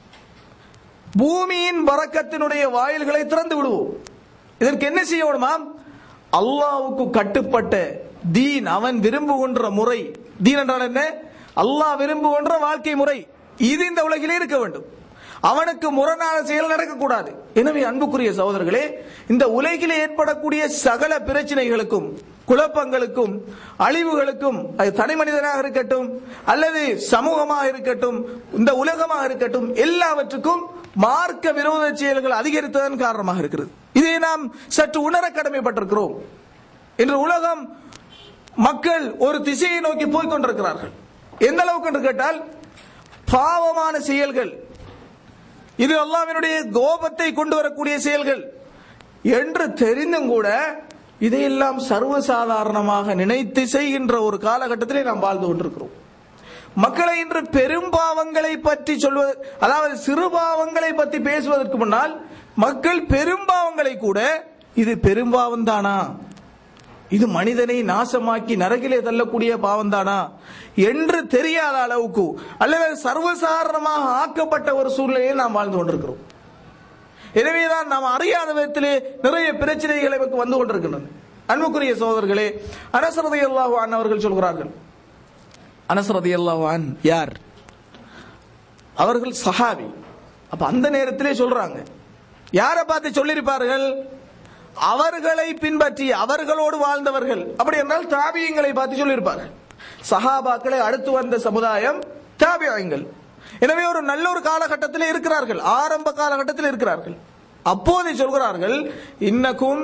பூமியின் பரக்கத்தினுடைய வாயில்களை திறந்து விடுவோம் இதற்கு என்ன செய்யணுமாம் அல்லாவுக்கு கட்டுப்பட்ட தீன் அவன் விரும்புகின்ற முறை தீன் என்றால் என்ன அல்லாஹ் விரும்புகின்ற வாழ்க்கை முறை இது இந்த உலகிலே இருக்க வேண்டும் அவனுக்கு முரணான செயல் நடக்கக்கூடாது எனவே அன்புக்குரிய சகோதரர்களே இந்த உலகிலே ஏற்படக்கூடிய சகல பிரச்சனைகளுக்கும் குழப்பங்களுக்கும் அழிவுகளுக்கும் அது தனி மனிதனாக இருக்கட்டும் அல்லது சமூகமாக இருக்கட்டும் இந்த உலகமாக இருக்கட்டும் எல்லாவற்றுக்கும் மார்க்க விரோத செயல்கள் அதிகரித்ததன் காரணமாக இருக்கிறது இதை நாம் சற்று உணர கடமைப்பட்டிருக்கிறோம் இன்று உலகம் மக்கள் ஒரு திசையை நோக்கி போய்க் கொண்டிருக்கிறார்கள் எந்த அளவுக்கு என்று கேட்டால் பாவமான செயல்கள் இது அல்லாஹ்வினுடைய கோபத்தை கொண்டு வரக்கூடிய செயல்கள் என்று தெரிந்தும் கூட இதையெல்லாம் சர்வசாதாரணமாக நினைத்து செய்கின்ற ஒரு காலகட்டத்திலே நாம் வாழ்ந்து கொண்டிருக்கிறோம் மக்களை இன்று பெரும் பாவங்களை பற்றி சொல்வது அதாவது சிறு பாவங்களை பற்றி பேசுவதற்கு முன்னால் மக்கள் பெரும் பாவங்களை கூட இது பெரும்பாவம் தானா இது மனிதனை நாசமாக்கி நரகிலே தள்ளக்கூடிய பாவம் தானா என்று தெரியாத அளவுக்கு அல்லது சர்வசாதாரணமாக ஆக்கப்பட்ட ஒரு சூழ்நிலையில் நாம் வாழ்ந்து கொண்டிருக்கிறோம் எனவேதான் நாம் அறியாத விதத்திலே நிறைய பிரச்சனைகள் நமக்கு வந்து கொண்டிருக்கின்றன அன்புக்குரிய சோதர்களே அனசரதை அல்லாஹ் அவர்கள் சொல்கிறார்கள் அனசரதி அல்லாஹ் யார் அவர்கள் சஹாபி அப்ப அந்த நேரத்திலே சொல்றாங்க யாரை பார்த்து சொல்லியிருப்பார்கள் அவர்களை பின்பற்றி அவர்களோடு வாழ்ந்தவர்கள் அப்படி என்றால் தாபியங்களை பார்த்து சொல்லியிருப்பார்கள் சஹாபாக்களை அடுத்து வந்த சமுதாயம் தாபியங்கள் எனவே ஒரு நல்ல ஒரு காலகட்டத்தில் இருக்கிறார்கள் ஆரம்ப காலகட்டத்தில் இருக்கிறார்கள் அப்போதை சொல்கிறார்கள் இன்னக்கும்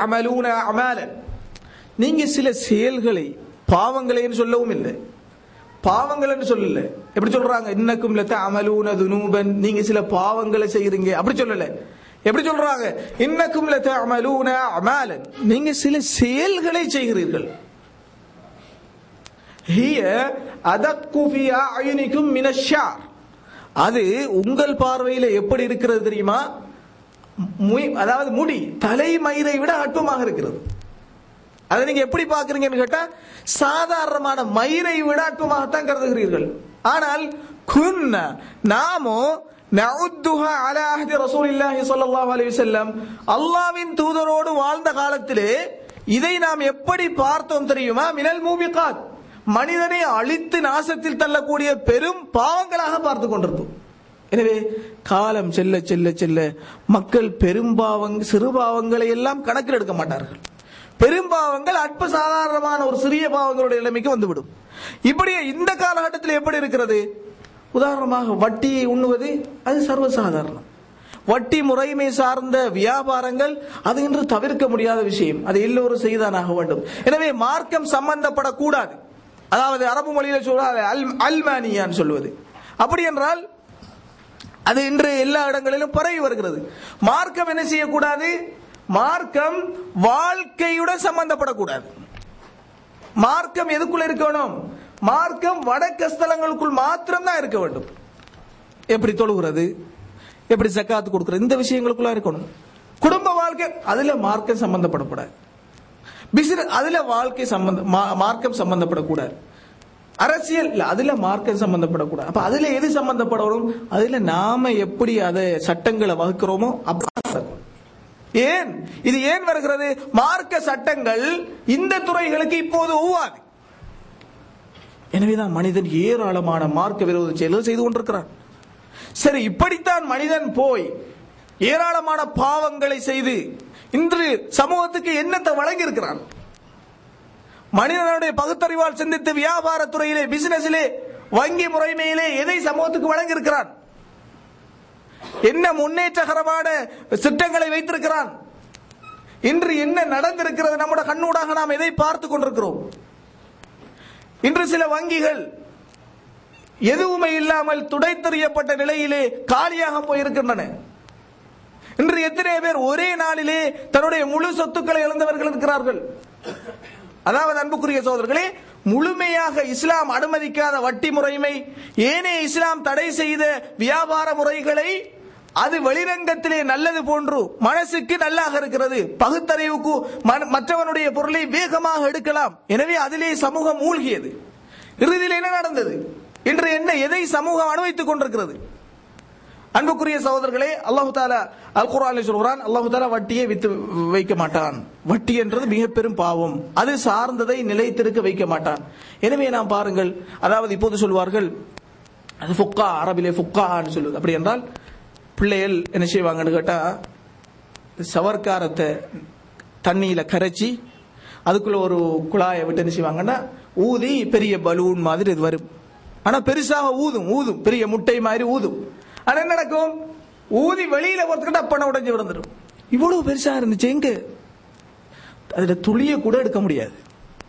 லதஅமலூன அமாலன் நீங்க சில செயல்களை பாவங்களை சொல்லவும் இல்லை பாவங்கள் என்று சொல்லல எப்படி சொல்றாங்க இன்னக்கும் லத்த அமலூன துனூபன் நீங்க சில பாவங்களை செய்யறீங்க அப்படி சொல்லல எப்படி சொல்றாங்க இன்னக்கும் லத்த அமலூன அமாலன் நீங்க சில செயல்களை செய்கிறீர்கள் ஹிய அதக்கு ஃபி அயுனிக்கும் மினஷார் அது உங்கள் பார்வையில எப்படி இருக்கிறது தெரியுமா மு- அதாவது முடி தலைமயிரை விட அற்பமாக இருக்கிறது அதை நீங்க எப்படி பாக்குறீங்கன்னு கேட்டா சாதாரணமான மயிரை விட அற்பமாகத்தான் கருதுகிறீர்கள் ஆனால் குன்ன நாமோ நவுத்துஹா அலா அஹ்தி ரசூலில்லாஹி ஸல்லல்லாஹு அலைஹி வஸல்லம் அல்லாஹ்வின் தூதரோடு வாழ்ந்த காலத்திலே இதை நாம் எப்படி பார்த்தோம் தெரியுமா மினல் மூபிகாத் மனிதனை அழித்து நாசத்தில் தள்ளக்கூடிய பெரும் பாவங்களாக பார்த்து கொண்டிருந்தோம் எனவே காலம் செல்ல செல்ல செல்ல மக்கள் பெரும்பாவங் சிறு பாவங்களை எல்லாம் கணக்கில் எடுக்க மாட்டார்கள் பெரும்பாவங்கள் அற்ப சாதாரணமான ஒரு சிறிய பாவங்களுடைய நிலைமைக்கு வந்துவிடும் இப்படி இந்த காலகட்டத்தில் எப்படி இருக்கிறது உதாரணமாக வட்டியை உண்ணுவது அது சர்வசாதாரணம் வட்டி முறைமை சார்ந்த வியாபாரங்கள் அது இன்று தவிர்க்க முடியாத விஷயம் அது எல்லோரும் செய்தானாக வேண்டும் எனவே மார்க்கம் சம்பந்தப்படக்கூடாது அதாவது அரபு மொழியில சொல்றாரு அல் அல்மானியான்னு சொல்லுவது அப்படி என்றால் அது இன்று எல்லா இடங்களிலும் பரவி வருகிறது மார்க்கம் என்ன செய்யக்கூடாது மார்க்கம் வாழ்க்கையுடன் சம்பந்தப்படக்கூடாது மார்க்கம் எதுக்குள்ள இருக்கணும் மார்க்கம் வடக்க ஸ்தலங்களுக்குள் மாத்திரம் தான் இருக்க வேண்டும் எப்படி தொழுகிறது எப்படி ஜக்காத்து கொடுக்கிறது இந்த விஷயங்களுக்குள்ள இருக்கணும் குடும்ப வாழ்க்கை அதுல மார்க்கம் சம்பந்தப்படக்கூடாது பிசினஸ் அதுல வாழ்க்கை சம்பந்த மா- மார்க்கம் சம்பந்தப்படக்கூடாது அரசியல் இல்ல அதுல மார்க்கம் சம்பந்தப்படக்கூடாது அப்ப அதுல எது சம்பந்தப்படணும் அதுல நாம எப்படி அதை சட்டங்களை வகுக்கிறோமோ அப்படி நடக்கும். ஏன் இது ஏன் வருகிறது மார்க்க சட்டங்கள் இந்த துறைகளுக்கு இப்போது ஒவ்வாது எனவேதான் மனிதன் ஏராளமான மார்க்க விரோத செயல்கள் செய்து கொண்டிருக்கிறான் சரி இப்படித்தான் மனிதன் போய் ஏராளமான பாவங்களை செய்து இன்று சமூகத்துக்கு என்னத்தை வழங்கி இருக்கிறான் மனிதனுடைய பகுத்தறிவால் சிந்தித்து வியாபார துறையிலே பிசினஸிலே வங்கி முறைமையிலே எதை சமூகத்துக்கு வழங்கி இருக்கிறான் என்ன முன்னேற்றகரமான திட்டங்களை வைத்திருக்கிறான் இன்று என்ன நடந்திருக்கிறது நம்முடைய கண்ணூடாக நாம் எதை பார்த்து கொண்டிருக்கிறோம் இன்று சில வங்கிகள் எதுவுமே இல்லாமல் துடைத்தெறியப்பட்ட நிலையிலே காலியாக போயிருக்கின்றன இன்று எத்தனை பேர் ஒரே நாளிலே தன்னுடைய முழு சொத்துக்களை இழந்தவர்கள் இருக்கிறார்கள் அதாவது அன்புக்குரிய சோதரர்களே முழுமையாக இஸ்லாம் அனுமதிக்காத வட்டி முறைமை ஏனைய இஸ்லாம் தடை செய்த வியாபார முறைகளை அது வெளிரங்கத்திலே நல்லது போன்று மனசுக்கு நல்லாக இருக்கிறது பகுத்தறிவுக்கு மன- மற்றவனுடைய பொருளை வேகமாக எடுக்கலாம் எனவே அதிலே சமூகம் மூழ்கியது இறுதியில் என்ன நடந்தது இன்று என்ன எதை சமூகம் அனுபவித்துக் கொண்டிருக்கிறது அன்புக்குரிய சகோதரர்களே அல்லாஹு தாலா அல் குர்ஆனில் சொல்கிறான் அல்லாஹு தாலா வட்டியை வித்து வைக்க மாட்டான் வட்டி என்றது மிக பெரும் பாவம் அது சார்ந்ததை நிலைத்திருக்க வைக்க மாட்டான் எனவே நாம் பாருங்கள் அதாவது இப்போது சொல்வார்கள் அது ஃபுக்கா அரபிலே ஃபுக்கான்னு சொல்லுவது அப்படி என்றால் பிள்ளைகள் என்ன செய்வாங்கன்னு கேட்டா சவர்க்காரத்தை தண்ணியில கரைச்சி அதுக்குள்ள ஒரு குழாயை விட்டு என்ன செய்வாங்கன்னா ஊதி பெரிய பலூன் மாதிரி இது வரும் ஆனா பெருசாக ஊதும் ஊதும் பெரிய முட்டை மாதிரி ஊதும் ஆனா என்ன நடக்கும் ஊதி வெளியில போறதுக்கிட்ட அப்பனை உடைஞ்சு விழுந்துடும் இவ்வளவு பெருசா இருந்துச்சு எங்க அதுல துளிய கூட எடுக்க முடியாது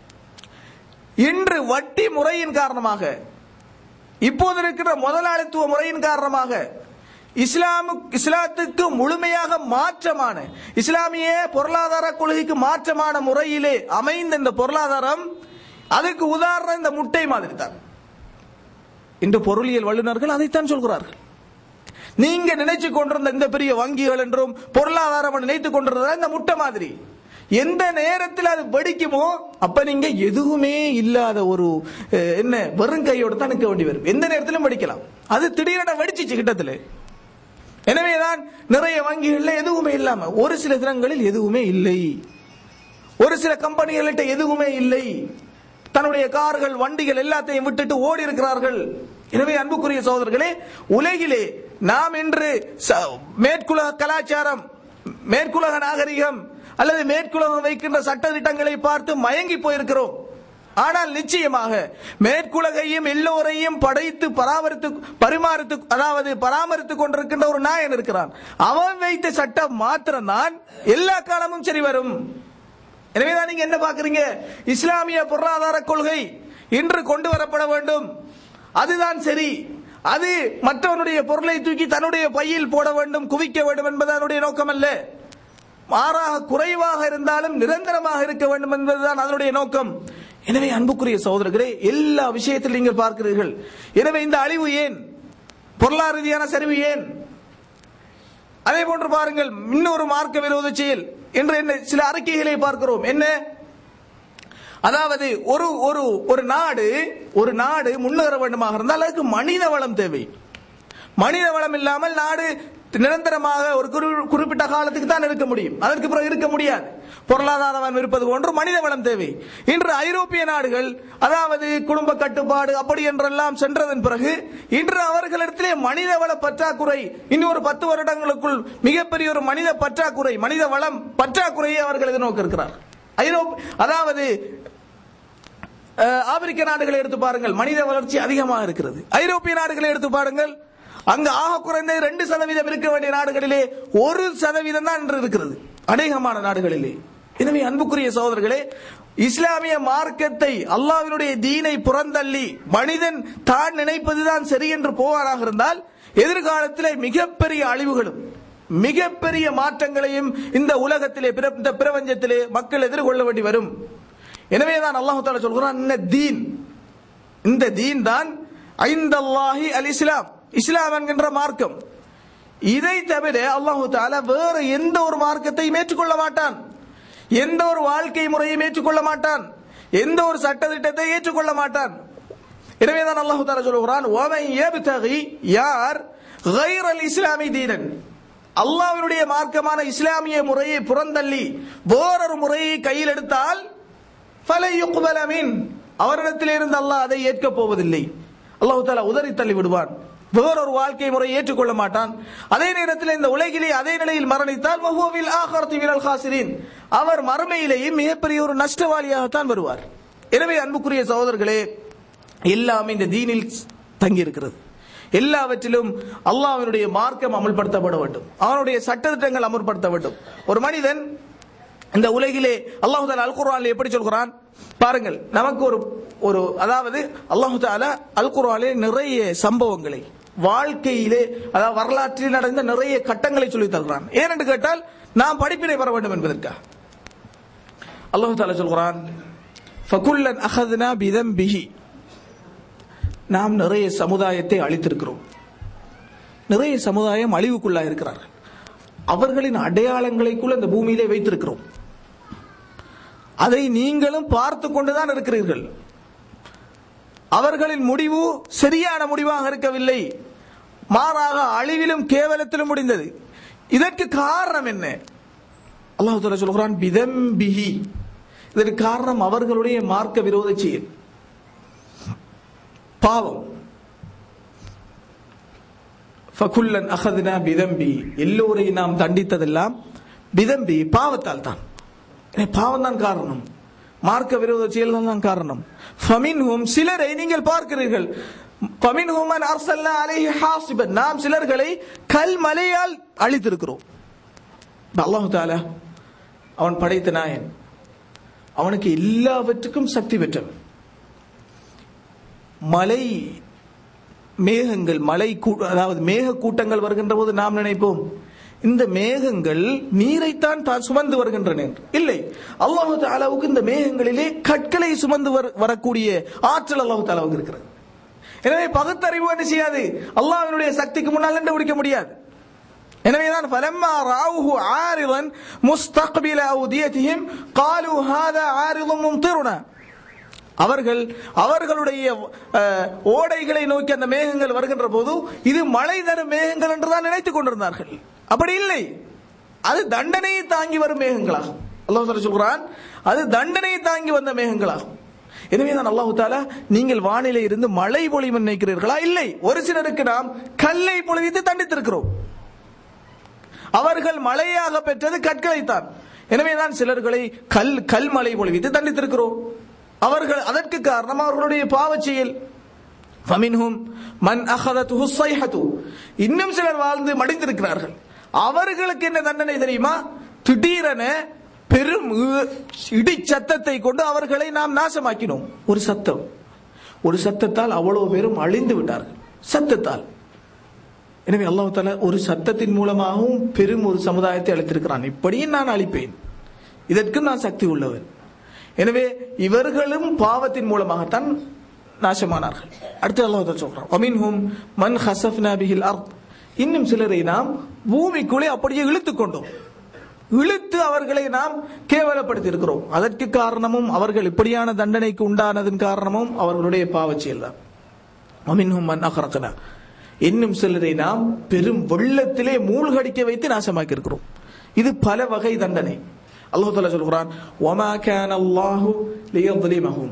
இன்று வட்டி முறையின் காரணமாக இப்போது இருக்கிற முதலாளித்துவ முறையின் காரணமாக இஸ்லாமு இஸ்லாத்துக்கு முழுமையாக மாற்றமான இஸ்லாமிய பொருளாதார கொள்கைக்கு மாற்றமான முறையிலே அமைந்த இந்த பொருளாதாரம் அதுக்கு உதாரணம் இந்த முட்டை மாதிரி தான் இன்று பொருளியல் வல்லுநர்கள் அதைத்தான் சொல்கிறார்கள் நீங்க நினைச்சு கொண்டிருந்த இந்த பெரிய வங்கிகள் என்றும் பொருளாதாரம் நினைத்துக் கொண்டிருந்தா இந்த முட்டை மாதிரி எந்த நேரத்தில் அது வெடிக்குமோ அப்ப நீங்க எதுவுமே இல்லாத ஒரு அஹ், என்ன வெறும் கையோட தான் நிற்க வேண்டி வரும் எந்த நேரத்திலும் வெடிக்கலாம் அது திடீரென வெடிச்சிச்சு கிட்டத்துல எனவேதான் நிறைய வங்கிகள்ல எதுவுமே இல்லாம ஒரு சில தினங்களில் எதுவுமே இல்லை ஒரு சில கம்பெனிகள்கிட்ட எதுவுமே இல்லை தன்னுடைய கார்கள் வண்டிகள் எல்லாத்தையும் விட்டுட்டு ஓடி இருக்கிறார்கள் எனவே அன்புக்குரிய சகோதரர்களே உலகிலே நாம் இன்று ச- மேற்குலக கலாச்சாரம் மேற்குலக நாகரிகம் அல்லது மேற்குலகம் வைக்கின்ற சட்ட திட்டங்களை பார்த்து மயங்கி போயிருக்கிறோம் ஆனால் நிச்சயமாக மேற்குலகையும் எல்லோரையும் படைத்து பராமரித்து பரிமாறித்து அதாவது பராமரித்துக் கொண்டிருக்கின்ற ஒரு நாயன் இருக்கிறான் அவன் வைத்த சட்டம் மாத்திரம்தான் எல்லா காலமும் சரி வரும் எனவேதான் நீங்க என்ன பாக்குறீங்க இஸ்லாமிய பொருளாதார கொள்கை இன்று கொண்டு வரப்பட வேண்டும் அதுதான் சரி அது மற்றவனுடைய பொருளை தூக்கி தன்னுடைய பையில் போட வேண்டும் குவிக்க வேண்டும் என்பது அதனுடைய நோக்கம் அல்ல மாறாக குறைவாக இருந்தாலும் நிரந்தரமாக இருக்க வேண்டும் என்பதுதான் அதனுடைய நோக்கம் எனவே அன்புக்குரிய சகோதரர்களே எல்லா விஷயத்திலும் நீங்கள் பார்க்கிறீர்கள் எனவே இந்த அழிவு ஏன் பொருளாதார ரீதியான சரிவு ஏன் அதே போன்று பாருங்கள் இன்னொரு மார்க்க விரோத செயல் என்று என்ன சில அறிக்கைகளை பார்க்கிறோம் என்ன அதாவது ஒரு ஒரு ஒரு நாடு ஒரு நாடு முன்னேற வேண்டுமாக இருந்தால் அதுக்கு மனித வளம் தேவை மனித வளம் இல்லாமல் நாடு நிரந்தரமாக ஒரு குறி- குறிப்பிட்ட காலத்துக்கு தான் இருக்க முடியும் அதற்கு பிறகு இருக்க முடியாது பொருளாதாரம் இருப்பது போன்று மனித வளம் தேவை இன்று ஐரோப்பிய நாடுகள் அதாவது குடும்ப கட்டுப்பாடு அப்படி என்றெல்லாம் சென்றதன் பிறகு இன்று அவர்களிடத்திலே மனித வள பற்றாக்குறை இன்னும் ஒரு பத்து வருடங்களுக்குள் மிகப்பெரிய ஒரு மனித பற்றாக்குறை மனித வளம் பற்றாக்குறையை அவர்கள் எதிர்நோக்க இருக்கிறார் ஐரோப் அதாவது அஹ், ஆப்பிரிக்க நாடுகளை எடுத்து பாருங்கள் மனித வளர்ச்சி அதிகமாக இருக்கிறது ஐரோப்பிய நாடுகளை எடுத்து பாருங்கள் அங்கு ஆக குறைந்த ரெண்டு சதவீதம் இருக்க வேண்டிய நாடுகளிலே ஒரு சதவீதம் தான் இன்று இருக்கிறது அநேகமான நாடுகளிலே எனவே அன்புக்குரிய சகோதரர்களே இஸ்லாமிய மார்க்கத்தை அல்லாஹ்வினுடைய தீனை புறந்தள்ளி மனிதன் தான் நினைப்பதுதான் சரி என்று போவாராக இருந்தால் எதிர்காலத்திலே மிகப்பெரிய அழிவுகளும் மிகப்பெரிய மாற்றங்களையும் இந்த உலகத்திலே பிற- இந்த பிரபஞ்சத்திலே மக்கள் எதிர்கொள்ள வேண்டி வரும் எனவே தான் அல்லாஹு தாலா சொல்கிறான் இந்த தீன் இந்த தீன் தான் ஐந்தல்லாஹி அல் இஸ்லாம் இஸ்லாம் என்கின்ற மார்க்கம் இதை தவிர அல்லாஹு தாலா வேறு எந்த ஒரு மார்க்கத்தையும் ஏற்றுக்கொள்ள மாட்டான் எந்த ஒரு வாழ்க்கை முறையும் ஏற்றுக்கொள்ள மாட்டான் எந்த ஒரு சட்டத்திட்டத்தை ஏற்றுக்கொள்ள மாட்டான் எனவே தான் அல்லாஹு தாலா சொல்கிறான் ஓமை ஏபித்தகி யார் கைரல் இஸ்லாமி தீனன் அல்லாஹ்வினுடைய மார்க்கமான இஸ்லாமிய முறையை புறந்தள்ளி வேறொரு முறையை கையில் எடுத்தால் ஃபலை யுக்பல மின் அவரிடத்தில் இருந்து அல்லாஹ் அதை ஏற்கப் போவதில்லை அல்லாஹ் தாலா உதறி தள்ளி விடுவான் வேறொரு வாழ்க்கை முறையை ஏற்றுக்கொள்ள மாட்டான் அதே நேரத்தில் இந்த உலகிலே அதே நிலையில் மரணித்தால் வஹுவில் ஆகரத்தி விரல் ஹாசிரின் அவர் மறுமையிலேயே மிகப்பெரிய ஒரு நஷ்டவாளியாகத்தான் வருவார் எனவே அன்புக்குரிய சகோதரர்களே எல்லாமே இந்த தீனில் தங்கி இருக்கிறது எல்லாவற்றிலும் அல்லாஹ்வினுடைய மார்க்கம் அமல்படுத்தப்பட வேண்டும் அவனுடைய சட்டத்திட்டங்கள் அமல்படுத்த வேண்டும் ஒரு மனிதன் இந்த உலகிலே அல்லாஹு தாலா அல் குர்ஆனில் எப்படி சொல்கிறான் பாருங்கள் நமக்கு ஒரு ஒரு அதாவது அல்லாஹு தாலா அல் குர்ஆனிலே நிறைய சம்பவங்களை வாழ்க்கையிலே அதாவது வரலாற்றில் நடந்த நிறைய கட்டங்களை சொல்லி தருகிறான் ஏனென்று கேட்டால் நாம் படிப்பினை பெற வேண்டும் என்பதற்காக அல்லாஹு தாலா சொல்கிறான் ஃபகுல்லன் அஹத்னா பிதம்பிஹி நாம் நிறைய சமுதாயத்தை அழித்திருக்கிறோம் நிறைய சமுதாயம் அழிவுக்குள்ளாக இருக்கிறார்கள் அவர்களின் அடையாளங்களைக்குள்ள இந்த பூமியிலே வைத்திருக்கிறோம் அதை நீங்களும் பார்த்து கொண்டுதான் இருக்கிறீர்கள் அவர்களின் முடிவு சரியான முடிவாக இருக்கவில்லை மாறாக அழிவிலும் கேவலத்திலும் முடிந்தது இதற்கு காரணம் என்ன அல்லாஹ் தாலா சொல்கிறான் பிதம்பிஹி இதற்கு காரணம் அவர்களுடைய மார்க்க விரோத செயல் பாவம் ஃபகுல்லன் அகதுனா பிதம்பி எல்லோரையும் நாம் தண்டித்ததெல்லாம் பிதம்பி பாவத்தால் தான் எனவே பாவம் தான் காரணம் மார்க்க விரோத செயல் தான் காரணம் ஃபமின்ஹும் சிலரை நீங்கள் பார்க்கிறீர்கள் ஃபமின்ஹும் மன் அர்சல்னா அலைஹி ஹாசிபன் நாம் சிலர்களை கல் மலையால் அழித்திருக்கிறோம் அல்லாஹு தாலா அவன் படைத்த நாயன் அவனுக்கு எல்லாவற்றுக்கும் சக்தி பெற்றவன் மலை மேகங்கள் மலை கூ- அதாவது மேக கூட்டங்கள் வருகின்ற போது நாம் நினைப்போம் இந்த மேகங்கள் நீரைத்தான் தான் சுமந்து வருகின்றன என்று இல்லை அல்லாஹு தாலாவுக்கு இந்த மேகங்களிலே கற்களை சுமந்து வர- வரக்கூடிய ஆற்றல் அல்லாஹு தாலாவுக்கு இருக்கிறது எனவே பகுத்தறிவு என்ன செய்யாது அல்லாஹ்வினுடைய சக்திக்கு முன்னால் கண்டுபிடிக்க முடியாது எனவேதான் فلما راوه عارضا مستقبل اوديتهم قالوا هذا عارض ممطرنا அவர்கள் அவர்களுடைய அஹ், ஓடைகளை நோக்கி அந்த மேகங்கள் வருகின்ற போது இது மழை தரும் மேகங்கள் என்றுதான் நினைத்துக் கொண்டிருந்தார்கள் அப்படி இல்லை அது தண்டனையை தாங்கி வரும் மேகங்களாகும் அல்லாஹ் தாலா சொல்கிறான் அது தண்டனையை தாங்கி வந்த மேகங்களாகும் எனவே தான் அல்லாஹு தாலா நீங்கள் வானிலை இருந்து மழை பொழிவு நினைக்கிறீர்களா இல்லை ஒரு சிலருக்கு நாம் கல்லை பொழிவித்து தண்டித்திருக்கிறோம் அவர்கள் மழையாக பெற்றது கற்களைத்தான் எனவேதான் சிலர்களை கல் கல் மலை பொழிவித்து தண்டித்திருக்கிறோம் அவர்கள் அதற்கு காரணம் அவர்களுடைய பாவச் செயல் ஃபமின்ஹும் மன் அஹதத்துஹு ஸைஹத்து இன்னும் சிலர் வாழ்ந்து மடிந்திருக்கிறார்கள் அவர்களுக்கு என்ன தண்டனை தெரியுமா திடீரென பெரும் இ- இடி சத்தத்தை கொண்டு அவர்களை நாம் நாசமாக்கினோம் ஒரு சத்தம் ஒரு சத்தத்தால் அவ்வளவு பேரும் அழிந்து விட்டார்கள் சத்தத்தால் எனவே அல்லாஹ் தாலா ஒரு சத்தத்தின் மூலமாகவும் பெரும் ஒரு சமுதாயத்தை அளித்திருக்கிறான் இப்படியும் நான் அழிப்பேன் இதற்கும் நான் சக்தி உள்ளவன் எனவே இவர்களும் பாவத்தின் மூலமாகத்தான் நாசமானார்கள் அடுத்து அல்லாஹ் சொல்றான் அமீன்ஹும் மன் ஹசஃப்னா பிஹில் அர்த் இன்னும் சிலரை நாம் பூமிக்குள்ளே அப்படியே இழுத்துக் கொண்டோம் இழுத்து அவர்களை நாம் கேவலப்படுத்தி இருக்கிறோம் அதற்கு காரணமும் அவர்கள் இப்படியான தண்டனைக்கு உண்டானதன் காரணமும் அவர்களுடைய பாவச்செயல் தான் அமின்ஹும் மன் அகரக்கனா இன்னும் சிலரை நாம் பெரும் வெள்ளத்திலே மூழ்கடிக்க வைத்து நாசமாக்கி இருக்கிறோம் இது பல வகை தண்டனை அல்லாஹ் தாலா சொல்கிறான் ஒமா கேன் அல்லாஹு லியظலிமஹும்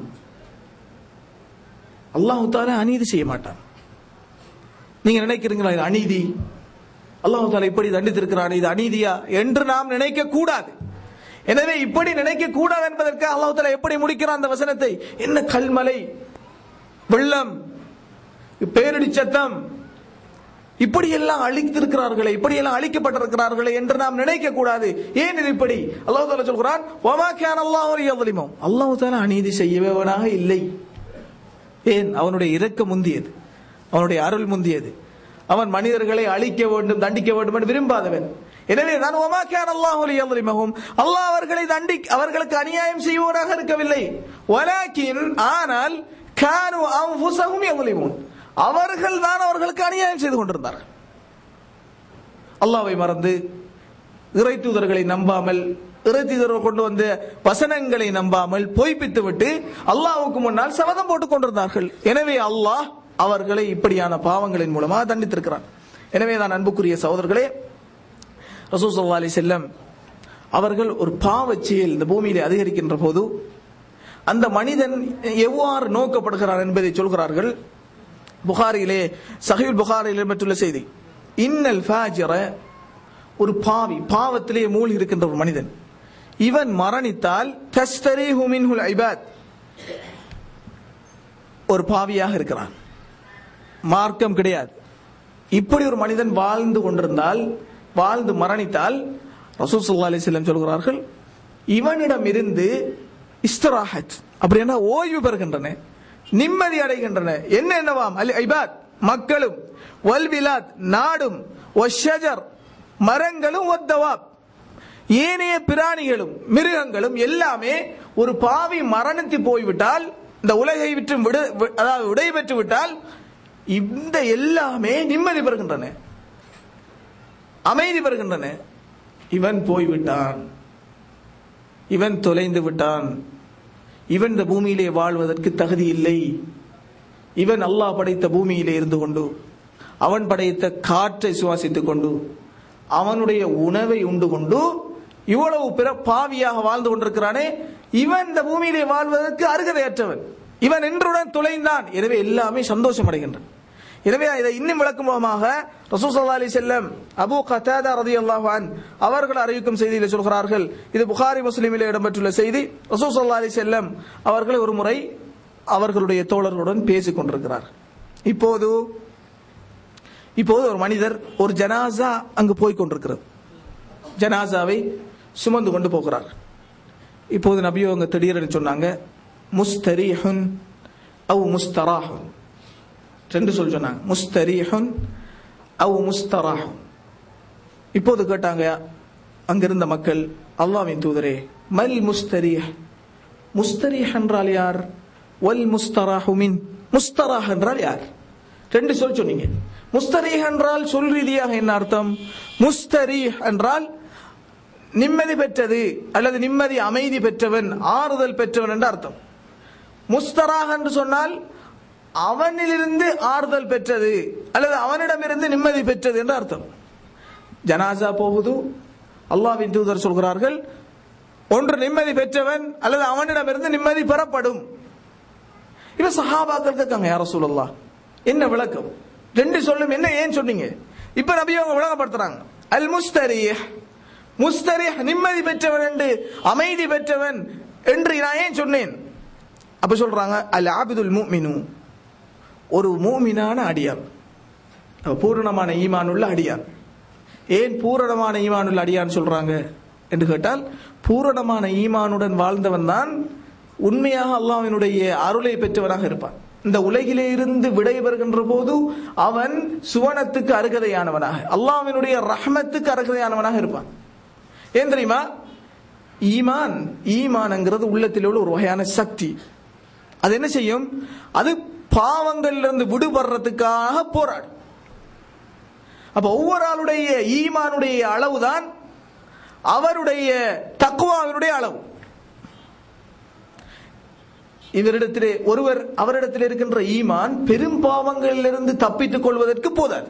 அல்லாஹ் தாலா அநீதி செய்ய மாட்டான் நீங்க நினைக்கிறீங்களா இது அநீதி அல்லாஹ் தாலா இப்படி தண்டித்திருக்கிறான் இது அநீதியா என்று நாம் நினைக்க கூடாது எனவே இப்படி நினைக்க கூடாது என்பதற்கு அல்லாஹ் தாலா எப்படி முடிக்கிறான் அந்த வசனத்தை என்ன கல்மலை வெள்ளம் பேரடி சத்தம் இப்படி எல்லாம் அழித்திருக்கிறார்களே இப்படி எல்லாம் அழிக்கப்பட்டிருக்கிறார்களே என்று நாம் நினைக்க கூடாது ஏன் இது இப்படி அல்லாஹ் தாலா சொல்கிறான் ஒமா கேன் அல்லாஹ் யظலிமஹும் அல்லாஹ் தாலா அநீதி செய்யவனாக இல்லை ஏன் அவனுடைய இரக்க முந்தியது அவனுடைய அருள் முந்தியது அவன் மனிதர்களை அழிக்க வேண்டும் தண்டிக்க வேண்டும் என்று விரும்பாதவன் எனவே தான் ஒமாக்கான் அல்லாஹ் யظலிமஹும் அல்லாஹ் அவர்களை தண்டி அவர்களுக்கு அநியாயம் செய்வோராக இருக்கவில்லை வலாக்கின் ஆனால் கானு அன்ஃபுஸஹும் யظலிமூன் அவர்கள் தான் அவர்களுக்கு அநியாயம் செய்து கொண்டிருந்தார்கள் அல்லாவை மறந்து இறை தூதர்களை நம்பாமல் இறை தூதர்கள் கொண்டு வந்த வசனங்களை நம்பாமல் பொய்ப்பித்து விட்டு அல்லாஹ்வுக்கு முன்னால் சபதம் போட்டுக் கொண்டிருந்தார்கள் எனவே அல்லாஹ் அவர்களை இப்படியான பாவங்களின் மூலமாக தண்டித்திருக்கிறான் எனவே தான் அன்புக்குரிய சகோதரர்களே ரசூல் ஸல்லல்லாஹு அலைஹி செல்லம் அவர்கள் ஒரு பாவச் செயல் இந்த பூமியிலே அதிகரிக்கின்ற போது அந்த மனிதன் எவ்வாறு நோக்கப்படுகிறான் என்பதை சொல்கிறார்கள் புகாரியிலே சஹீல் புகாரில் இடம்பெற்றுள்ள செய்தி இன்னல் ஃபாஜிர ஒரு பாவி பாவத்திலே மூழ்கி இருக்கின்ற ஒரு மனிதன் இவன் மரணித்தால் தஸ்தரீஹு மின்ஹுல் ஐபாத் ஒரு பாவியாக இருக்கிறான் மார்க்கம் கிடையாது இப்படி ஒரு மனிதன் வாழ்ந்து கொண்டிருந்தால் வாழ்ந்து மரணித்தால் ரசூல் ஸல்லல்லாஹு அலைஹி வஸல்லம் சொல்கிறார்கள் இவனிடம் இருந்து இஸ்தராஹத் அப்படின்னா ஓய்வு பெறுகின்றன நிம்மதி அடைகின்றன என்ன என்னவாம் அல் ஐபாத் மக்களும் வல்விலாத் நாடும் ஒஷஜர் மரங்களும் ஒத்தவாப் ஏனைய பிராணிகளும் மிருகங்களும் எல்லாமே ஒரு பாவி மரணித்து போய்விட்டால் இந்த உலகை விட்டு விடு வி- அதாவது விடை பெற்று விட்டால் இந்த எல்லாமே நிம்மதி பெறுகின்றன அமைதி பெறுகின்றன இவன் போய்விட்டான் இவன் தொலைந்து விட்டான் இவன் இந்த பூமியிலே வாழ்வதற்கு தகுதி இல்லை இவன் அல்லாஹ் படைத்த பூமியிலே இருந்து கொண்டு அவன் படைத்த காற்றை சுவாசித்துக் கொண்டு அவனுடைய உணவை உண்டு கொண்டு இவ்வளவு பிற பாவியாக வாழ்ந்து கொண்டிருக்கிறானே இவன் இந்த பூமியிலே வாழ்வதற்கு அருகதையற்றவன் இவன் என்றுடன் தொலைந்தான் எனவே எல்லாமே சந்தோஷம் அடைகின்றன எனவே இதை இன்னும் விளக்கும் முகமாக ரசூல் ஸல்லல்லாஹு அலைஹி செல்லம் அபூ கத்தாதா ரலியல்லாஹு அன் அவர்கள் அறிவிக்கும் செய்தியிலே சொல்கிறார்கள் இது புகாரி முஸ்லிமிலே இடம்பெற்றுள்ள செய்தி ரசூல் ஸல்லல்லாஹு அலைஹி செல்லம் அவர்கள் ஒரு முறை அவர்களுடைய தோழர்களுடன் பேசிக் கொண்டிருக்கிறார் இப்போது இப்போது ஒரு மனிதர் ஒரு ஜனாசா அங்கு போய் கொண்டிருக்கிறது ஜனாசாவை சுமந்து கொண்டு போகிறார் இப்போது நபியோ அங்க திடீரென சொன்னாங்க முஸ்தரீஹுன் அவ் முஸ்தராஹுன் ரெண்டு சொல் சொன்னாங்க முஸ்தரீஹுன் அவ் முஸ்தராஹுன் இப்போது கேட்டாங்க அங்கிருந்த மக்கள் அல்லாவின் தூதரே மல் முஸ்தரீஹ் முஸ்தரீஹ் என்றால் யார் வல் முஸ்தராஹு மின் முஸ்தராஹ் என்றால் யார் ரெண்டு சொல் சொன்னீங்க முஸ்தரீஹ் என்றால் சொல் ரீதியாக என்ன அர்த்தம் முஸ்தரீஹ் என்றால் நிம்மதி பெற்றது அல்லது நிம்மதி அமைதி பெற்றவன் ஆறுதல் பெற்றவன் என்று அர்த்தம் முஸ்தராக என்று சொன்னால் அவனிலிருந்து ஆறுதல் பெற்றது அல்லது அவனிடமிருந்து நிம்மதி பெற்றது என்று அர்த்தம் ஜனாசா போகுது அல்லாஹ்வின் தூதர் சொல்கிறார்கள் ஒன்று நிம்மதி பெற்றவன் அல்லது அவனிடமிருந்து நிம்மதி பெறப்படும் இப்ப சஹாபாக்கள் கேட்காங்க யார சொல்லலாம் என்ன விளக்கம் ரெண்டு சொல்லும் என்ன ஏன் சொன்னீங்க இப்ப நபி அவங்க விளங்கப்படுத்துறாங்க அல் முஸ்தரீஹ் முஸ்தரீஹ் நிம்மதி பெற்றவன் என்று அமைதி பெற்றவன் என்று நான் ஏன் சொன்னேன் அப்ப சொல்றாங்க அல் ஆபிதுல் முஃமினு ஒரு மூமினான அடியார் அப்ப பூரணமான ஈமான் உள்ள அடியார் ஏன் பூரணமான ஈமான் உள்ள அடியான் சொல்றாங்க என்று கேட்டால் பூரணமான ஈமானுடன் வாழ்ந்தவன் தான் உண்மையாக அல்லாஹ்வினுடைய அருளை பெற்றவனாக இருப்பான் இந்த உலகிலே இருந்து விடைபெறுகின்ற போது அவன் சுவனத்துக்கு அருகதையானவனாக அல்லாஹ்வினுடைய ரஹ்மத்துக்கு அருகதையானவனாக இருப்பான் ஏன் தெரியுமா ஈமான் ஈமான்ங்கிறது உள்ளத்தில் உள்ள ஒரு வகையான சக்தி அது என்ன செய்யும் அது பாவங்களிலிருந்து விடுபடுறதுக்காக போராடும் அப்ப ஒவ்வொரு ஆளுடைய ஈமானுடைய அளவுதான் அவருடைய தக்குவாவினுடைய அளவு இவரிடத்திலே ஒருவர் அவரிடத்தில் இருக்கின்ற ஈமான் பெரும் பாவங்களிலிருந்து தப்பித்துக் கொள்வதற்கு போதாது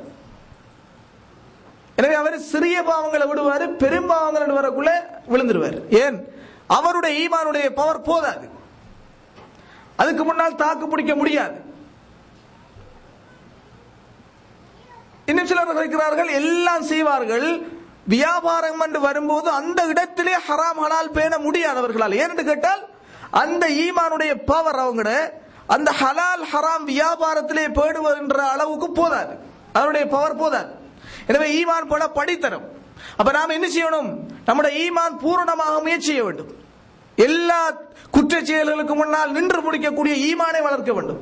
எனவே அவர் சிறிய பாவங்களை விடுவாரு பெரும் பாவங்கள் வரக்குள்ள விழுந்துருவார் ஏன் அவருடைய ஈமானுடைய பவர் போதாது அதுக்கு முன்னால் தாக்கு பிடிக்க முடியாது இன்னும் சிலர் இருக்கிறார்கள் எல்லாம் செய்வார்கள் வியாபாரம் என்று வரும்போது அந்த இடத்திலே ஹராம் ஹலால் பேண முடியாதவர்களால் ஏனென்று கேட்டால் அந்த ஈமானுடைய பவர் அவங்கட அந்த ஹலால் ஹராம் வியாபாரத்திலே பேடுவதுன்ற அளவுக்கு போதாது அதனுடைய பவர் போதாது எனவே ஈமான் போல படித்தரும் அப்ப நாம் என்ன செய்யணும் நம்முடைய ஈமான் பூரணமாக முயற்சி செய்ய வேண்டும் எல்லா குற்ற செயல்களுக்கு முன்னால் நின்று முடிக்கக்கூடிய ஈமானை வளர்க்க வேண்டும்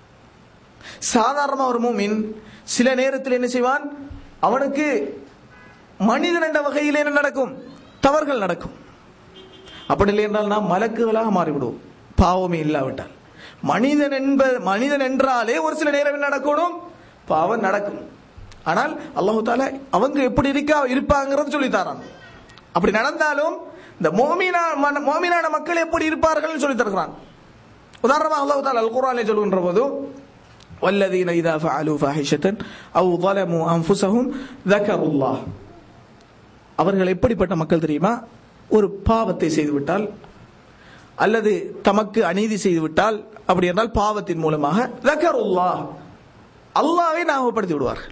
சாதாரண ஒரு மூமின் சில நேரத்தில் என்ன செய்வான் அவனுக்கு மனிதன் என்ற வகையில் என்ன நடக்கும் தவறுகள் நடக்கும் அப்படி இல்லை என்றால் நாம் மலக்குகளாக மாறிவிடுவோம் பாவமே இல்லாவிட்டால் மனிதன் என்ப மனிதன் என்றாலே ஒரு சில நேரம் என்ன நடக்கணும் பாவம் நடக்கும் ஆனால் அல்லாஹு தாலா அவங்க எப்படி இருக்கா இருப்பாங்கிறது சொல்லி தரான் அப்படி நடந்தாலும் இந்த மோமினா மன- மோமினான மக்கள் எப்படி இருப்பார்கள் சொல்லி தருகிறான் உதாரணமாக அல்லாஹு தாலா அல் குர்ஆனிலே சொல்கின்ற போது والذين إذا فعلوا فاحشة أو ظلموا أنفسهم ذكروا الله அவர்கள் எப்படிப்பட்ட மக்கள் தெரியுமா ஒரு பாவத்தை செய்துவிட்டால் அல்லது தமக்கு அநீதி செய்துவிட்டால் அப்படி என்றால் பாவத்தின் மூலமாக ذكروا அல்லாஹ்வை ஞாபகப்படுத்தி விடுவார்கள்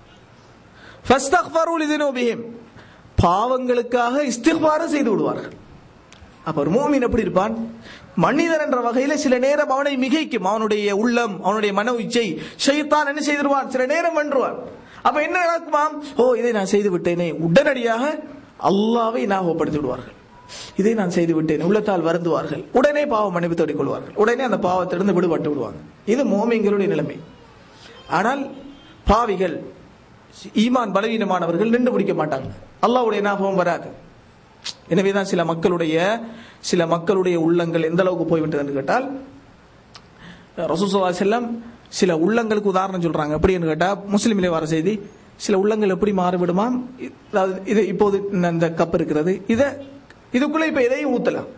ஃபஸ்தக்ஃபரு லிதுனூபிஹிம் பாவங்களுக்காக இஸ்திக்பாரம் செய்து விடுவார்கள் அப்ப ஒரு மூமின் எப்படி இருப்பான் மனிதன் என்ற வகையில சில நேரம் அவனை மிகைக்கும் அவனுடைய உள்ளம் அவனுடைய மன இச்சை ஷைத்தான் என்ன செய்திருவான் சில நேரம் வென்றுவான் அப்ப என்ன நடக்குமாம் ஓ இதை நான் செய்து விட்டேனே உடனடியாக அல்லாவை ஞாபகப்படுத்தி விடுவார்கள் இதை நான் செய்து விட்டேன் உள்ளத்தால் வருந்துவார்கள் உடனே பாவம் மன்னிப்பு தேடிக் கொள்வார்கள் உடனே அந்த பாவத்திலிருந்து விடுபட்டு விடுவாங்க இது மோமிங்களுடைய நிலைமை ஆனால் பாவிகள் ஈமான் பலவீனமானவர்கள் நின்று முடிக்க மாட்டாங்க அல்லாஹ்வுடைய ஞாபகம் வராது எனவேதான் சில மக்களுடைய சில மக்களுடைய உள்ளங்கள் எந்த அளவுக்கு போய்விட்டது என்று கேட்டால் ரசூசல்லா செல்லம் சில உள்ளங்களுக்கு உதாரணம் சொல்றாங்க எப்படின்னு கேட்டா முஸ்லிமிலே வர செய்தி சில உள்ளங்கள் எப்படி மாறிவிடுமாம் இ- அதாவது இது இப்போது இந்த- இந்த கப் இருக்கிறது இத இதுக்குள்ள இப்ப எதையும் ஊத்தலாம்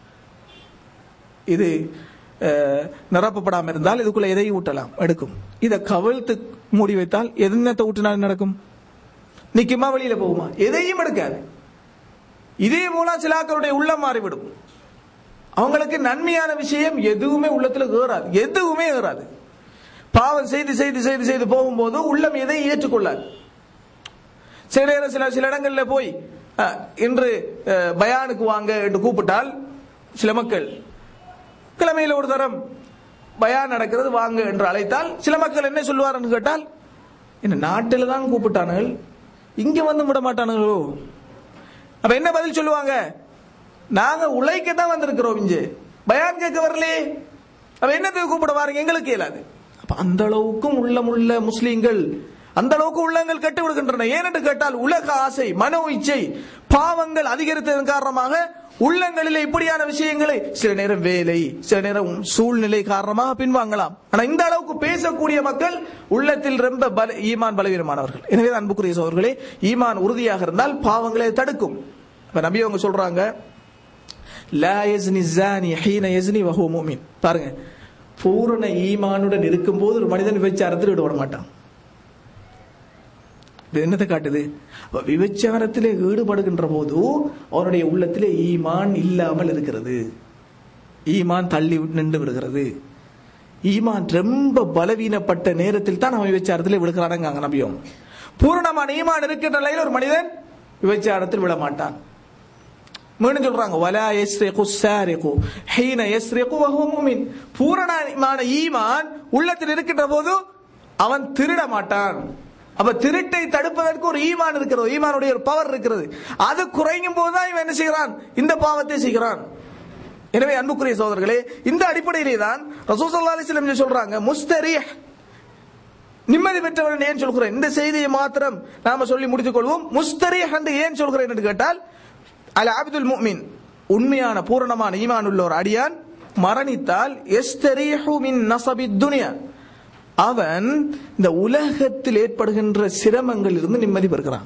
இது அஹ், நிரப்பப்படாம இருந்தால் இதுக்குள்ள எதையும் ஊட்டலாம் எடுக்கும் இதை கவிழ்த்து மூடி வைத்தால் என்னத்தை ஊட்டினால் நடக்கும் நிக்குமா வெளியில போகுமா எதையும் எடுக்காது இதே மூலம் சிலாக்களுடைய உள்ளம் மாறிவிடும் அவங்களுக்கு நன்மையான விஷயம் எதுவுமே உள்ளத்துல ஏறாது எதுவுமே ஏறாது பாவம் செய்து செய்து செய்து செய்து போகும்போது உள்ளம் எதையும் ஏற்றுக்கொள்ளாது சில நேரம் சில சில இடங்கள்ல போய் அஹ், இன்று அஹ், பயானுக்கு வாங்க என்று கூப்பிட்டால் சில மக்கள் கிழமையில ஒரு தரம் பயான் நடக்கிறது வாங்க என்று அழைத்தால் சில மக்கள் என்ன சொல்லுவார்னு கேட்டால் என்ன நாட்டில் தான் கூப்பிட்டானுகள் இங்க வந்து விட மாட்டானுங்களோ அப்ப என்ன பதில் சொல்லுவாங்க நாங்க உழைக்க தான் வந்திருக்கிறோம் இங்க பயான் கேட்க வரலையே அப்ப என்னத்துக்கு கூப்பிட வாருங்க எங்களுக்கு இயலாது அப்ப அந்த அளவுக்கும் உள்ளமுள்ள முஸ்லீம்கள் அந்த அளவுக்கு உள்ளங்கள் கெட்டு விடுகின்றன ஏனென்று கேட்டால் உலக ஆசை மனோ இச்சை பாவங்கள் அதிகரித்ததன் காரணமாக உள்ளங்களில் இப்படியான விஷயங்களை சில நேரம் வேலை சில நேரம் சூழ்நிலை காரணமாக பின்வாங்கலாம் ஆனா இந்த அளவுக்கு பேசக்கூடிய மக்கள் உள்ளத்தில் ரொம்ப பல ஈமான் பலவீனமானவர்கள் எனவே அன்புக்குரிய சோழர்களே ஈமான் உறுதியாக இருந்தால் பாவங்களை தடுக்கும் இப்ப நபி அவங்க சொல்றாங்க லா யஸ்னி ஸானி ஹீன யஸ்னி வஹுவ முஃமின் பாருங்க பூரண ஈமானுடன் இருக்கும்போது ஒரு மனிதன் விபச்சாரத்தில் ஈடுபட மாட்டான் இது என்னத்தை காட்டுது அப்ப விபச்சாரத்திலே ஈடுபடுகின்ற போது அவனுடைய உள்ளத்திலே ஈமான் இல்லாமல் இருக்கிறது ஈமான் தள்ளி நின்று விடுகிறது ஈமான் ரொம்ப பலவீனப்பட்ட நேரத்தில் தான் அவன் விபச்சாரத்தில் விழுகிறானுங்க நபியும் பூரணமான ஈமான் இருக்கின்ற நிலையில் ஒரு மனிதன் விபச்சாரத்தில் விழ மாட்டான் மீண்டும் சொல்றாங்க வலா யஸ்ரிகு ஸாரிகு ஹீன யஸ்ரிகு வஹுவ முஃமின் பூரணமான ஈமான் உள்ளத்தில் இருக்கின்ற போது அவன் திருட மாட்டான் அப்ப திருட்டை தடுப்பதற்கு ஒரு ஈமான் இருக்கிறது ஈமானுடைய ஒரு பவர் இருக்கிறது அது குறையும் போதுதான் இவன் என்ன செய்கிறான் இந்த பாவத்தை செய்கிறான் எனவே அன்புக்குரிய சகோதரர்களே இந்த அடிப்படையிலே தான் ரசூசல்லா அலிஸ்லம் சொல்றாங்க முஸ்தரீஹ் நிம்மதி பெற்றவன் ஏன் சொல்கிறேன் இந்த செய்தியை மாத்திரம் நாம சொல்லி முடித்துக் கொள்வோம் முஸ்தரீஹ் என்று ஏன் சொல்கிறேன் என்று கேட்டால் அல் அப்துல் முஃமின் உண்மையான பூரணமான ஈமான் உள்ள ஒரு அடியான் மரணித்தால் எஸ்தரீஹு மின் நசபி துனியா அவன் இந்த உலகத்தில் ஏற்படுகின்ற சிரமங்கள் இருந்து நிம்மதி பெறுகிறான்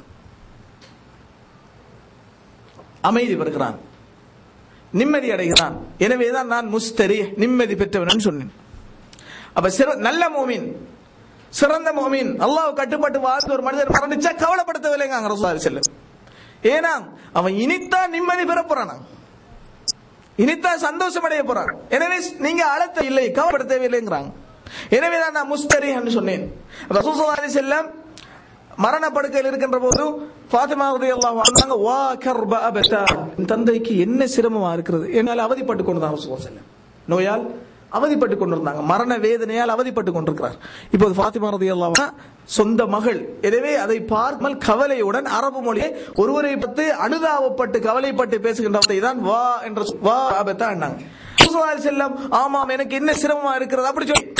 அமைதி பெறுகிறான் நிம்மதி அடைகிறான் எனவேதான் நான் முஸ்தரி நிம்மதி பெற்றவன் சொன்னேன் அப்ப சிற- நல்ல மோமின் சிறந்த மோமின் அல்லாஹ் கட்டுப்பட்டு வாழ்ந்த ஒரு மனிதர் மரணிச்சா கவலைப்படுத்த தேவையில்லைங்க ரசூலுல்லாஹி செல்லும் ஏனா அவன் இனித்தான் நிம்மதி பெற போறானா இனித்தான் சந்தோஷம் அடைய போறான் எனவே நீங்க அழுத்த இல்லை கவலைப்பட தேவையில்லைங்கிறாங்க எனவே தான் நான் முஸ்தரி என்று சொன்னேன் ரசூலுல்லாஹி செல்லம் மரண படுக்கையில் இருக்கின்ற போது ஃபாத்திமா ரலியல்லாஹு அன்ஹா வா கர்ப அபதா என் தந்தைக்கு என்ன சிரமமா இருக்கிறது என்னால் அவதிப்பட்டு கொண்டுதான் ரசூலுல்லாஹி செல்லம் நோயால் அவதிப்பட்டு கொண்டிருந்தாங்க மரண வேதனையால் அவதிப்பட்டு கொண்டிருக்கிறார் இப்போது ஃபாத்திமா ரலியல்லாஹு அன்ஹா சொந்த மகள் எனவே அதை பார்க்காமல் கவலையுடன் அரபு மொழியை ஒருவரை பற்றி அனுதாபப்பட்டு கவலைப்பட்டு பேசுகின்றதை தான் வா என்ற சொல். வா அபத்தா என்னாங்க ரசூலுல்லாஹி செல்லம் ஆமாம் எனக்கு என்ன சிரமமா இருக்கிறது அப்படி சொல்லி